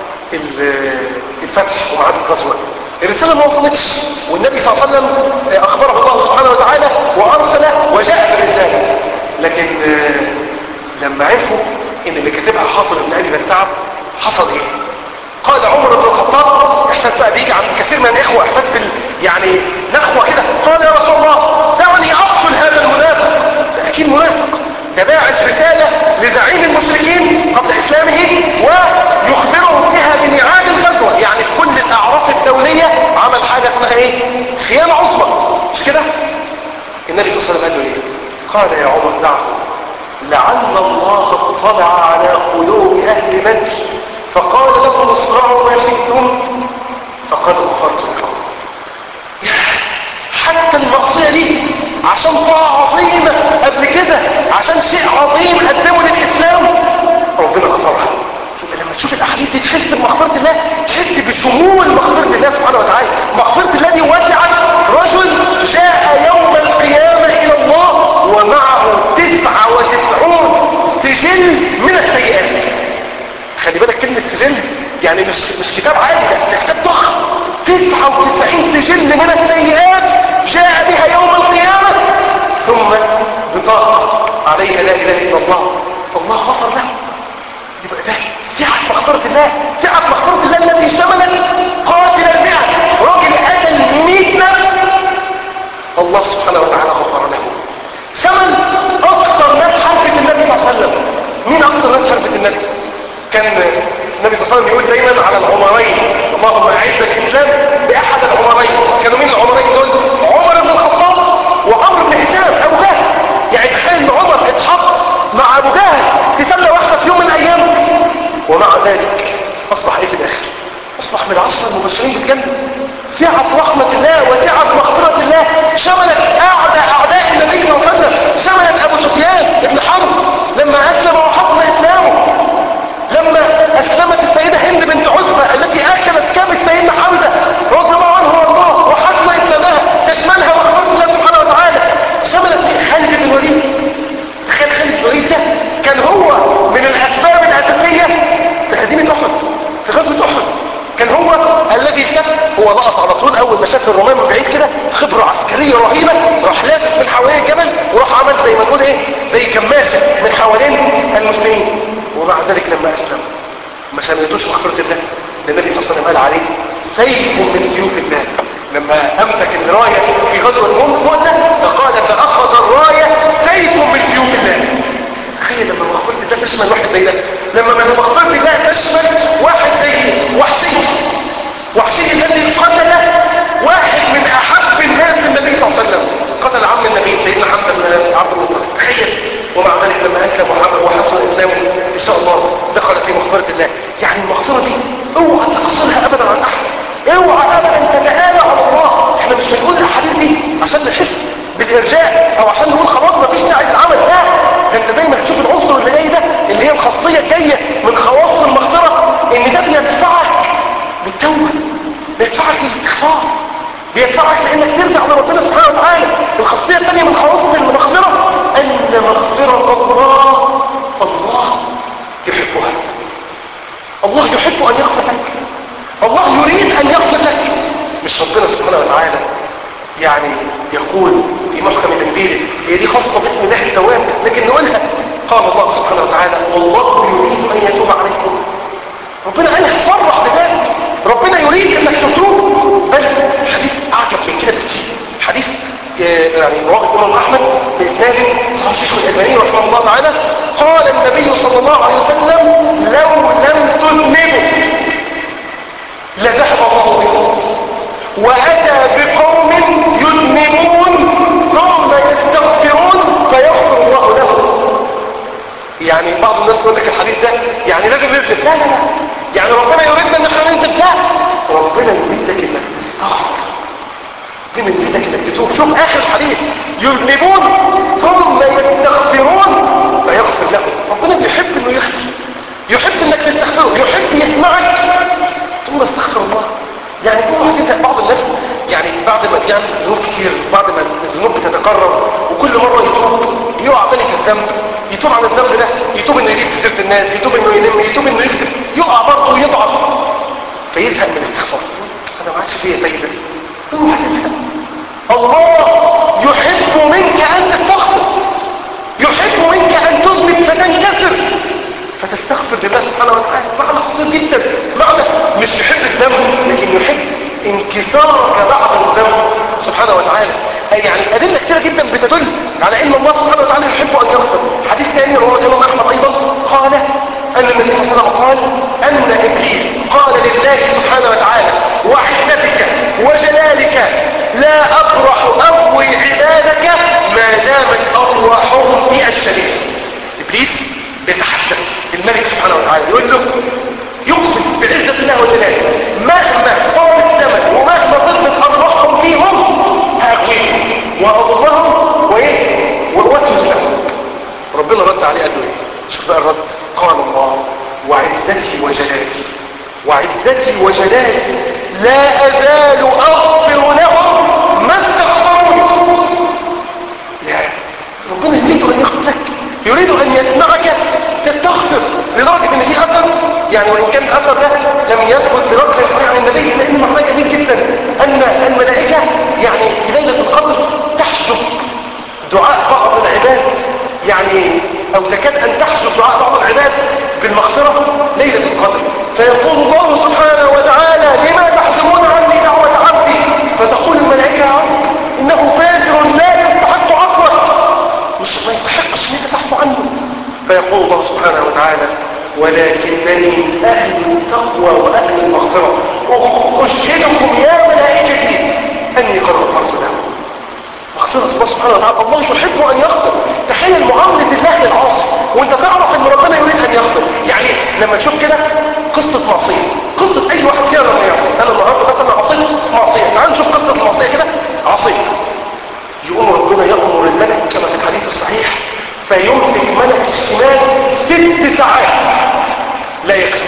الفتح وميعاد الغزوة الرسالة ما وصلتش والنبي صلى الله عليه وسلم أخبره الله سبحانه وتعالى وأرسل وجاء بالرسالة لكن لما عرفوا إن اللي كاتبها حاصل بن أبي بلتعب حصل إيه؟ قال عمر بن الخطاب احساس بقى بيجي عند كثير من الاخوه احساس بال يعني نخوه كده قال يا رسول الله دعني اقتل هذا المنافق ده اكيد منافق ده باعت رساله لزعيم المشركين قبل اسلامه ويخبرهم بها بميعاد الغزوه يعني في كل الاعراف الدوليه عمل حاجه اسمها ايه خيانه عظمى مش كده النبي صلى الله عليه وسلم قال له ايه قال يا عمر دعه لعل الله اطلع على قلوب اهل بدر فقال لكم اصنعوا ما شئتم فقد غفرت لكم حتى المعصية دي عشان طاعة عظيمة قبل كده عشان شيء عظيم قدمه للإسلام ربنا غفرها لما تشوف الأحاديث دي تحس بمغفرة الله تحس بشمول مغفرة الله سبحانه وتعالى مغفرة الله دي وسعت رجل جاء يوم القيامة إلى الله ومعه تسعة وتسعون سجل من السيئات خلي بالك كلمة سجل يعني مش مش كتاب عادي ده, ده كتاب ضخم 99 سجل من السيئات جاء بها يوم القيامة ثم بطاقة عليها لا إله إلا الله الله غفر له يبقى ده سعة مغفرة الله سعة مغفرة الله التي شملت قاتل المئة راجل قتل 100 نفس الله سبحانه وتعالى غفر له شمل أكثر ناس حربت النبي صلى الله عليه وسلم مين أكثر ناس حربت النبي كان النبي صلى الله عليه وسلم يقول دايما على العمرين اللهم اعز الاسلام باحد العمرين كانوا مين العمرين دول عمر بن الخطاب وعمر بن هشام ابو جهل يعني تخيل ان عمر اتحط مع ابو جهل في سله واحده في يوم من الايام ومع ذلك اصبح ايه في الاخر اصبح من العشره المبشرين بالجنه سعة رحمة الله وسعة مغفرة الله شملت أعدى أعداء النبي صلى الله عليه وسلم شملت أبو سفيان بن حرب لما أسلم وحصل إسلامه لما أسلمت السيدة هند بنت عتبة التي أكلت كبد سيدنا حمزة رضي الله عنه وارضاه وحصل إسلامها تشملها مغفرة الله سبحانه وتعالى شملت خالد بن الوليد تخيل خالد بن الوليد ده كان هو من الأسباب الأساسية في هزيمة أحد في غزوة أحد كان هو الذي كان هو لقط على طول اول ما شاف الرومان من بعيد كده خبره عسكريه رهيبه راح لافف من حوالين الجبل وراح عمل زي ما تقول ايه زي كماشه من حوالين المسلمين ومع ذلك لما اسلم ما شملتوش مغفره الله النبي صلى الله عليه وسلم قال عليه سيف من سيوف الله لما امسك الرايه في غزوه مؤتة فقال فاخذ الرايه سيف من سيوف الله تخيل لما مغفرة الله تشمل واحد زي ده لما مغفرة الله تشمل واحد زي وحشي وحشي الذي قتل واحد من احب الناس للنبي صلى الله عليه وسلم قتل عم النبي سيدنا حمزه بن عبد المطلب تخيل ومع ذلك لما اسلم محمد وحسن اسلامه ان شاء الله دخل في مغفرة الله يعني المغفرة دي اوعى تقصرها ابدا عن احد اوعى ابدا تتآلى على الله احنا مش بنقول الاحاديث دي عشان نحس بالارجاء او عشان نقول خلاص ما فيش داعي للعمل لا ده انت دايما هتشوف العنصر اللي جاي ده اللي هي هي الخاصية الجاية من خواص المغفرة ان ده بيدفعك للتوبة بيدفعك للاستغفار بيدفعك لانك ترجع لربنا سبحانه وتعالى الخاصية الثانية من خواص المغفرة ان مغفرة الله الله يحبها الله يحب ان يغفر لك الله يريد ان يغفر لك مش ربنا سبحانه وتعالى يعني يقول في محكم تنزيله هي دي خاصة باسم الله التواب لكن نقولها قال الله سبحانه وتعالى والله يريد ان يتوب عليكم ربنا قال صرح بذلك ربنا يريد انك تتوب بل حديث اعجب من كده بكتير حديث آه، يعني رواه الامام احمد باسناد صحيح الشيخ الالباني رحمه الله تعالى قال النبي صلى الله عليه وسلم لو لم تذنبوا لذهب الله بكم واتى بقوم يذنبون ثم يستغفرون فيغفر الله لهم يعني بعض الناس تقول لك الحديث ده يعني لازم نذنب لا لا لا يعني ربنا يريدنا ان احنا نذنب لا ربنا يريدك انك تستغفر ربنا يريدك انك تتوب شوف اخر الحديث يذنبون ثم يستغفرون فيغفر لهم ربنا بيحب انه يغفر يحب انك تستغفره يحب يسمعك ثم استغفر الله يعني اوعى تزهق بعض الناس يعني بعد ما بيعمل ذنوب كتير بعد ما الذنوب بتتكرر وكل مره يتوب يقع تاني في الذنب يتوب عن الذنب ده يتوب انه يجيب سيره الناس يتوب انه ينم يتوب انه يكذب يقع برضه ويضعف فيزهق من الاستغفار انا ما عادش فيا فايده اوعى تزهق الله يحب منك ان تستغفر يحب منك ان تذنب فتنكسر فتستغفر لله سبحانه وتعالى معنى خطير جدا معنى مش يحب الذنب لكن يحب انكسارك بعد الذنب سبحانه وتعالى أي يعني أدلة كتيرة جدا بتدل على ان الله سبحانه وتعالى يحب ان يغفر حديث ثاني رواه الامام احمد ايضا قال ان النبي صلى الله عليه وسلم قال ان ابليس قال لله سبحانه وتعالى وعزتك وجلالك لا ابرح اقوي عبادك ما دامت ارواحهم في الشريف ابليس بيتحدى الملك سبحانه وتعالى يقول له يقسم بعزة الله وجلاله مهما طال الزمن ومهما فضلت أرواحهم فيهم هأقويهم وأضمهم وإيه وأوسوس لهم ربنا رد عليه قال له إيه شوف بقى الرد قال الله وعزتي وجلالي وعزتي وجلالي لا أزال أغفر لهم ما استغفروني يا ربنا يريد أن يغفر لك يريد أن يسمعك تستغفر لدرجة ان في اثر يعني وان كان الاثر ده لم يثبت برجل صحيح عن النبي لان معناه جميل جدا ان الملائكة يعني في ليلة القدر تحجب دعاء بعض العباد يعني او تكاد ان تحجب دعاء بعض العباد بالمغفرة ليلة القدر فيقول الله سبحانه وتعالى لما تحجبون عني دعوة عبدي فتقول الملائكة يا رب انه فاجر لا يستحق عفوك مش ما يستحقش ان انت تعفو عنه فيقول الله سبحانه وتعالى ولكنني أهل التقوى وأهل المغفرة أشهدكم يا ملائكتي أني قد غفرت له مغفرة الله سبحانه وتعالى الله يحب أن يغفر تخيل معاملة الله للعاصي وانت تعرف ان ربنا يريد أن يغفر يعني لما تشوف كده قصة معصية قصة أي واحد فينا لما يعصي أنا النهارده مثلا عصيت معصية تعال نشوف قصة المعصية كده عصيت يقوم ربنا يأمر الملك كما في الحديث الصحيح فيمسك ملك الشمال ست ساعات لا يكفي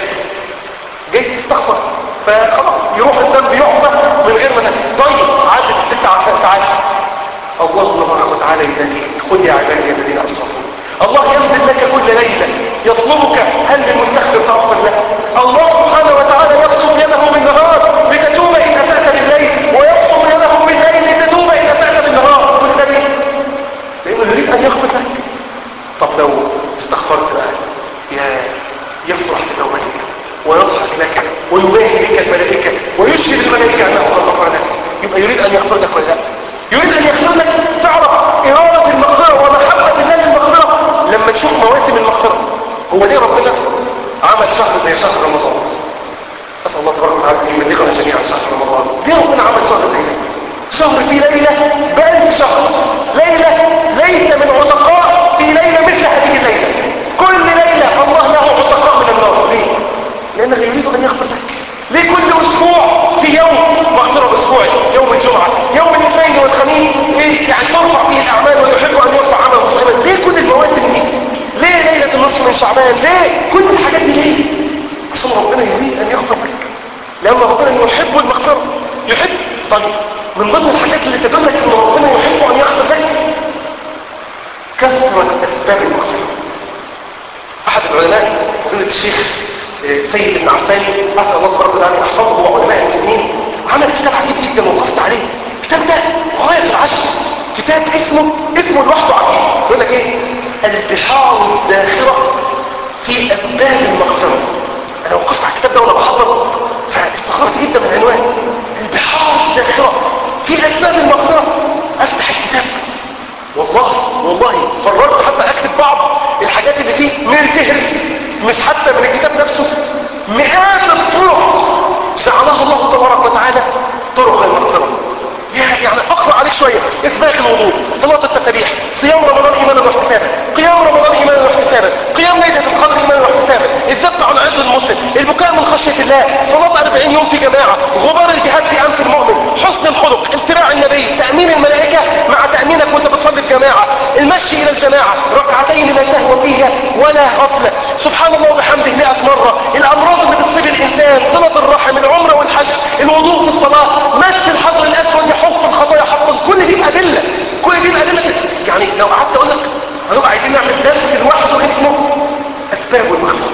جاي تستغفر فخلاص يروح الذنب يعفى من غير ما طيب عدت الست ساعات الله تبارك وتعالى يناديك قل يا عبادي الذين اسرفوا الله ينزل لك كل ليله يطلبك هل للمستغفر تغفر له الله سبحانه وتعالى يبسط يده بالنهار لتتوب ان اسات بالليل ويبسط يده بالليل لتتوب ان اسات بالنهار كل ده ليه؟ لانه يريد ان يغفر لك طب لو استغفرت بقى يا يفرح بتوبتك ويضحك لك ويباهي بك الملائكة ويشهد الملائكة أنه قد غفر لك يبقى يريد أن يغفر لك ولا لا يريد أن يغفر لك تعرف إرادة المغفرة ومحبة الله للمغفرة لما تشوف مواسم المغفرة هو ليه ربنا عمل شهر زي شهر رمضان أسأل الله تبارك وتعالى أن يبلغنا جميعا شهر رمضان ليه ربنا عمل شهر زي ده شهر في ليلة بألف شهر ليلة ليس من عتقاء في ليلة مثل هذه الليلة كل ليلة الله له عتقاء من النار ليه؟ لأنه يريد أن يغفر لك ليه كل أسبوع في يوم مغفرة أسبوعي يوم الجمعة يوم الاثنين والخميس إيه؟ يعني ترفع فيه الأعمال ويحب أن يرفع عمل صغيرا ليه كل المواسم دي؟ ليه ليلة النصف من من شعبان ليه كل الحاجات دي ليه عشان ربنا يريد ان يغفر لك لان ربنا يحب المغفرة يحب طيب من ضمن الحاجات اللي تدلك ان ربنا يحب ان يغفر لك كثرة اسباب المغفرة احد العلماء فضيلة الشيخ سيد ابن عفاني اسال الله تبارك وتعالى يحفظه وعلماء المسلمين عمل كتاب عجيب جدا وقفت عليه الكتاب ده غايه في العشر كتاب اسمه اسمه لوحده عجيب يقول لك ايه البحار الزاخره في اسباب المغفره انا وقفت على الكتاب ده وانا بحضر فاستغربت جدا من العنوان البحار الزاخره في اسباب المغفره افتح الكتاب والله والله قررت حتى اكتب بعض الحاجات اللي فيه من فهرس مش حتى من الكتاب نفسه مئات الطرق جعلها الله تبارك وتعالى طرق المغفرة يعني اقرأ عليك شوية اسباق الوضوء صلاة التسبيح صيام رمضان ايمانا واحتسابا قيام رمضان ايمانا واحتسابا قيام ليلة القدر ايمانا واحتسابا الذبح عن عرض المسلم البكاء من خشية الله صلاة 40 يوم في جماعة غبار الجهاد في انف المؤمن حسن الخلق اتباع النبي تأمين الملائكة مع تأمينك وانت بتصلي الجماعة المشي الى الجماعة ركعتين لا سهو فيها ولا غفلة سبحان الله وبحمده 100 مرة الامراض اللي بتصيب الانسان صلة الرحم العمرة والحج الوضوء في الصلاة مس الحجر الاسود يحط الخطايا حطا كل دي بأدلة كل دي بأدلة يعني لو قعدت اقول لك هنبقى عايزين نعمل درس لوحده اسمه اسباب المغفرة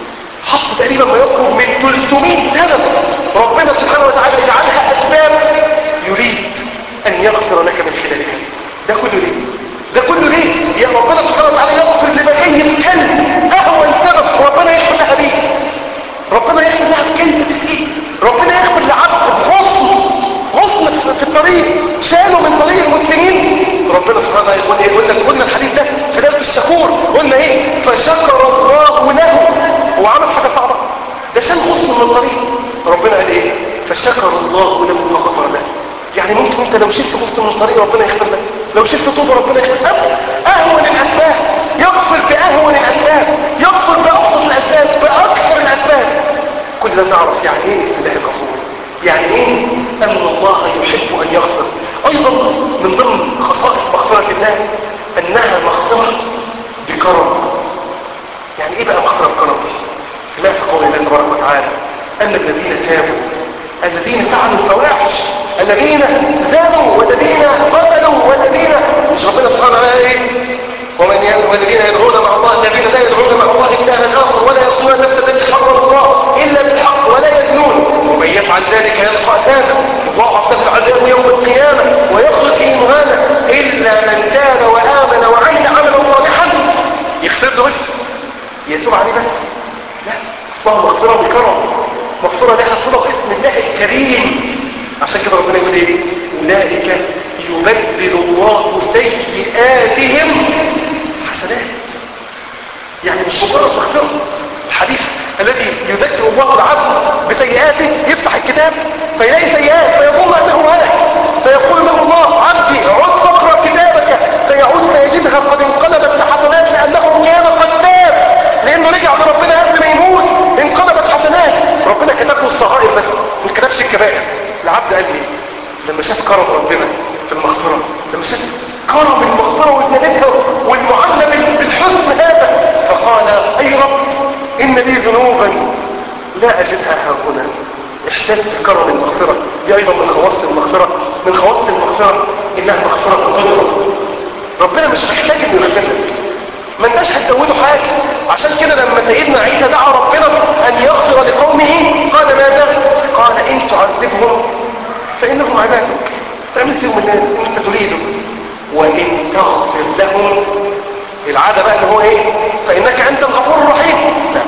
حط تقريبا ما يقرب من 300 سبب ربنا سبحانه وتعالى يجعلها اسباب يريد ان يغفر لك من خلالها ده كله ليه ده كله ليه يا ربنا سبحانه وتعالى يغفر لبقية الكلب اهون سبب ربنا يغفر لها بيه ربنا يغفر لها بكلمة ايه ربنا يغفر لعبد غصن غصن في الطريق شالوا من طريق المسلمين ربنا سبحانه وتعالى يقول ايه قلنا قلنا الحديث ده في درس الشكور قلنا ايه فشكر الله له هو عمل حاجه صعبه ده شال غصن من الطريق ربنا قال ايه فشكر الله له فغفر له يعني ممكن انت لو شلت غصن من الطريق ربنا يغفر لك لو شلت طوبه ربنا يغفر لك اهون الاسباب يغفر باهون الاسباب يغفر بابسط الاسباب باكثر الاسباب كل ده تعرف يعني ايه اسم الله الغفور يعني ايه ان الله يحب ان يغفر ايضا من ضمن خصائص مغفرة الله انها مغفرة بكرم يعني ايه بقى مغفرة بكرم سمعت قول الله تبارك وتعالى ان الذين تابوا الذين فعلوا الفواحش الذين زادوا والذين قتلوا والذين مش ربنا سبحانه وتعالى ايه ومن والذين يدعون مع الله الذين لا يدعون مع الله إلها آخر ولا يصنون النفس التي حرم الله إلا بالحق ولا يزنون ومن يفعل ذلك يلقى أثاما يضاعف له العذاب يوم القيامة ويخرج فيه مهانا إلا من تاب وآمن وعمل عملا صالحا يغفر له بس يتوب عليه بس لا اصلها مغفرة بكرم مغفرة لها صلة باسم الله الكريم عشان كده ربنا يقول ايه أولئك يبدل الله سيئاتهم حسنات يعني مش مجرد مغفرة الحديث الذي يذكر الله العبد بسيئاته يفتح الكتاب فيلاقي سيئات فيظن انه هلك فيقول له الله عبدي عد فاقرا كتابك فيعود فيجدها قد انقلبت لحسنات لانه كان قدام لانه رجع لربنا قبل ما يموت انقلبت حسنات ربنا كتب له الصغائر بس ما كتبش الكبائر العبد قال لي لما شاف كرم ربنا في المغفرة لما شاف كرم المغفرة وزيادتها والمعاملة بالحسن هذا فقال اي رب ان لي ذنوبا لا اجدها ها هنا احساس بكرم المغفرة دي ايضا من خواص المغفرة من خواص المغفرة انها مغفرة قدرة ربنا مش محتاج انه يغفر لك ما انتش هتزوده حاجة عشان كده لما سيدنا عيسى دعا ربنا ان يغفر لقومه قال ماذا قال ان تعذبهم فانهم عبادك تعمل فيهم اللي انت تريده وان تغفر لهم العادة بقى اللي هو ايه فانك انت الغفور الرحيم لا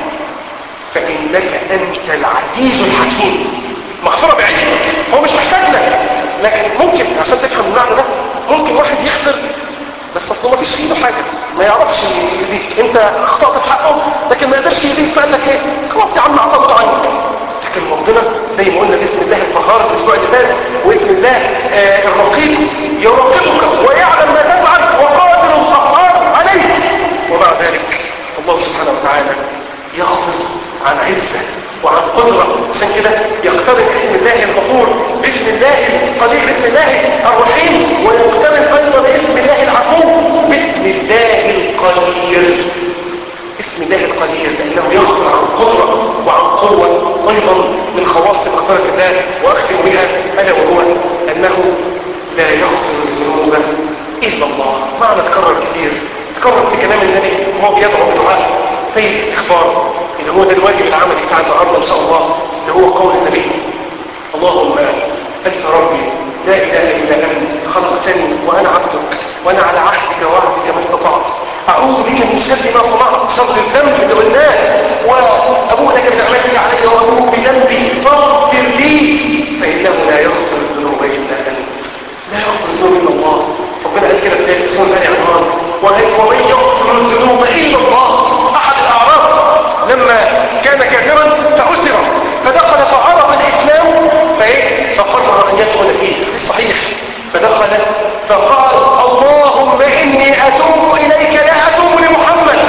فانك انت العزيز الحكيم مغفرة بعيد هو مش محتاج لك لكن ممكن عشان تفهم المعنى ده ممكن واحد يغفر بس اصله ما فيش في ايده حاجه ما يعرفش يزيد انت اخطات في حقه لكن ما قدرش يزيد فقال لك ايه خلاص يا عم اعتمد عنك لكن ربنا زي ما قلنا باسم الله القهار الاسبوع اللي فات واسم الله آه الرقيب يراقبك ويعلم ما تفعل وقادر القهار عليك ومع ذلك الله سبحانه وتعالى يغفر عن عزه وعن قدرة عشان كده يقترن باسم الله الغفور باسم الله القدير باسم الله الرحيم ويقترن ايضا باسم الله العفو باسم الله القدير اسم الله قدير لأنه يخبر عن قدرة وعن قوة أيضا من خواص مغفرة الله وأختم بها ألا وهو أنه لا يغفر الذنوب إلا الله معنى تكرر كثير تكرر في كلام النبي وهو بيدعو بدعاء سيد الاستغفار اللي هو ده الواجب العملي بتاع النهارده إن شاء الله اللي هو قول النبي اللهم أنت ربي لا إله إلا أنت خلقتني وأنا عبدك وأنا على عهدك وعهدك ما استطعت أعوذ بك من شر ما صنعت شر الذنب اللي قلناه وأبوء لك بنعمتك علي وأبوء بذنبي فاغفر لي فإنه لا يغفر الذنوب إلا أنت لا يغفر الذنوب إلا الله ربنا قال كده في آية سورة آل عمران ومن يغفر الذنوب إلا الله أحد الأعراب لما كان كافرا فأسر فدخل فعرف الإسلام فإيه فقرر أن يدخل فيه في الصحيح فدخل فقال اللهم إني أتوب إليك لا أتوب لمحمد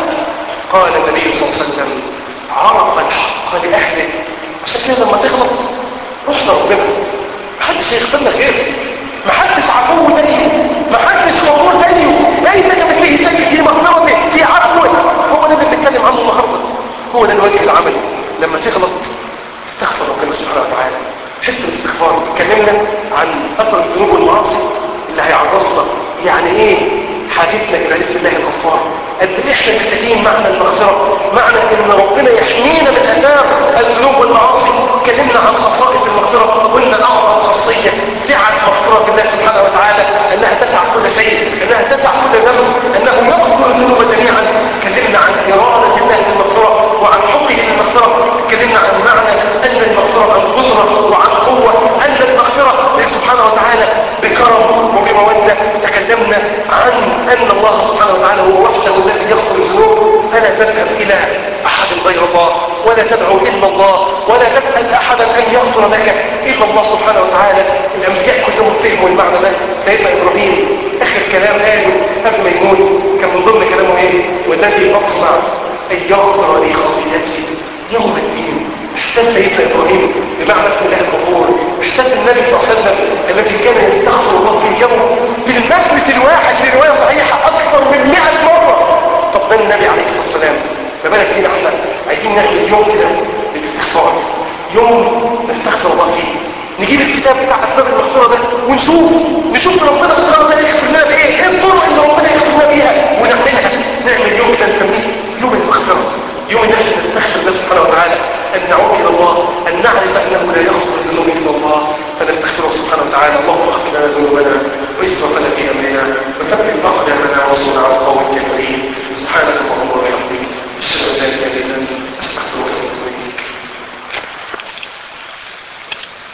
قال النبي صلى الله عليه وسلم عرف الحق لأهله عشان كده لما تغلط روح لربنا محدش هيغفر لك غيره محدش عفو زيه محدش غفور زيه ليس كمثله شيء في مغفرته في عفوه هو ده اللي بنتكلم عنه النهارده هو ده الواجب العملي لما تغلط استغفر ربنا سبحانه وتعالى حس الاستغفار اتكلمنا عن اثر الذنوب والمعاصي اللي هيعرفنا يعني ايه حاجتنا الى اسم الله الغفار قد ايه احنا محتاجين معنى المغفره معنى ان ربنا يحمينا من اثار الذنوب والمعاصي اتكلمنا عن خصائص المغفره قلنا اعظم خاصيه سعه مغفره الله سبحانه وتعالى انها تسع كل شيء انها تسع كل ذنب انه يغفر الذنوب جميعا اتكلمنا عن اراده الله للمغفره وعن حبه للمغفره اتكلمنا عن معنى ان المغفره عن قدره وعن قوه ان المغفره سبحانه وتعالى بكرم وبموده تكلمنا عن ان الله سبحانه وتعالى هو وحده الذي يغفر الذنوب فلا تذهب الى احد غير الله ولا تدعو الا الله ولا تسال احدا ان يغفر لك الا الله سبحانه وتعالى الانبياء كلهم فهموا المعنى ده سيدنا ابراهيم اخر كلام قاله قبل ما يموت كان من ضمن كلامه ايه والذي اطمع ان يغفر لي خطيئتي يوم الدين احساس سيدنا ابراهيم بمعنى اسم الله الغفور احساس النبي صلى الله عليه وسلم الذي كان يستغفر الله في اليوم في المجلس الواحد في روايه صحيحه اكثر من 100 مره طب ده النبي عليه الصلاه والسلام ما بالك بينا احنا عايزين ناخد يوم كده للاستغفار يوم نستغفر الله فيه نجيب الكتاب بتاع اسباب المغفره ده ونشوف نشوف ربنا سبحانه وتعالى يغفر لنا بايه ايه الطرق اللي ربنا يغفر لنا بيها ونعملها نعمل يوم كده نسميه يوم المغفره يوم ان احنا نستغفر الله سبحانه وتعالى ان نعود الى الله ان نعرف انه لا يغفر الذنوب الا الله فنستغفره سبحانه وتعالى اللهم اغفر لنا ذنوبنا واسرافنا في امرنا وثبت اقدامنا وانصرنا على القوم الكافرين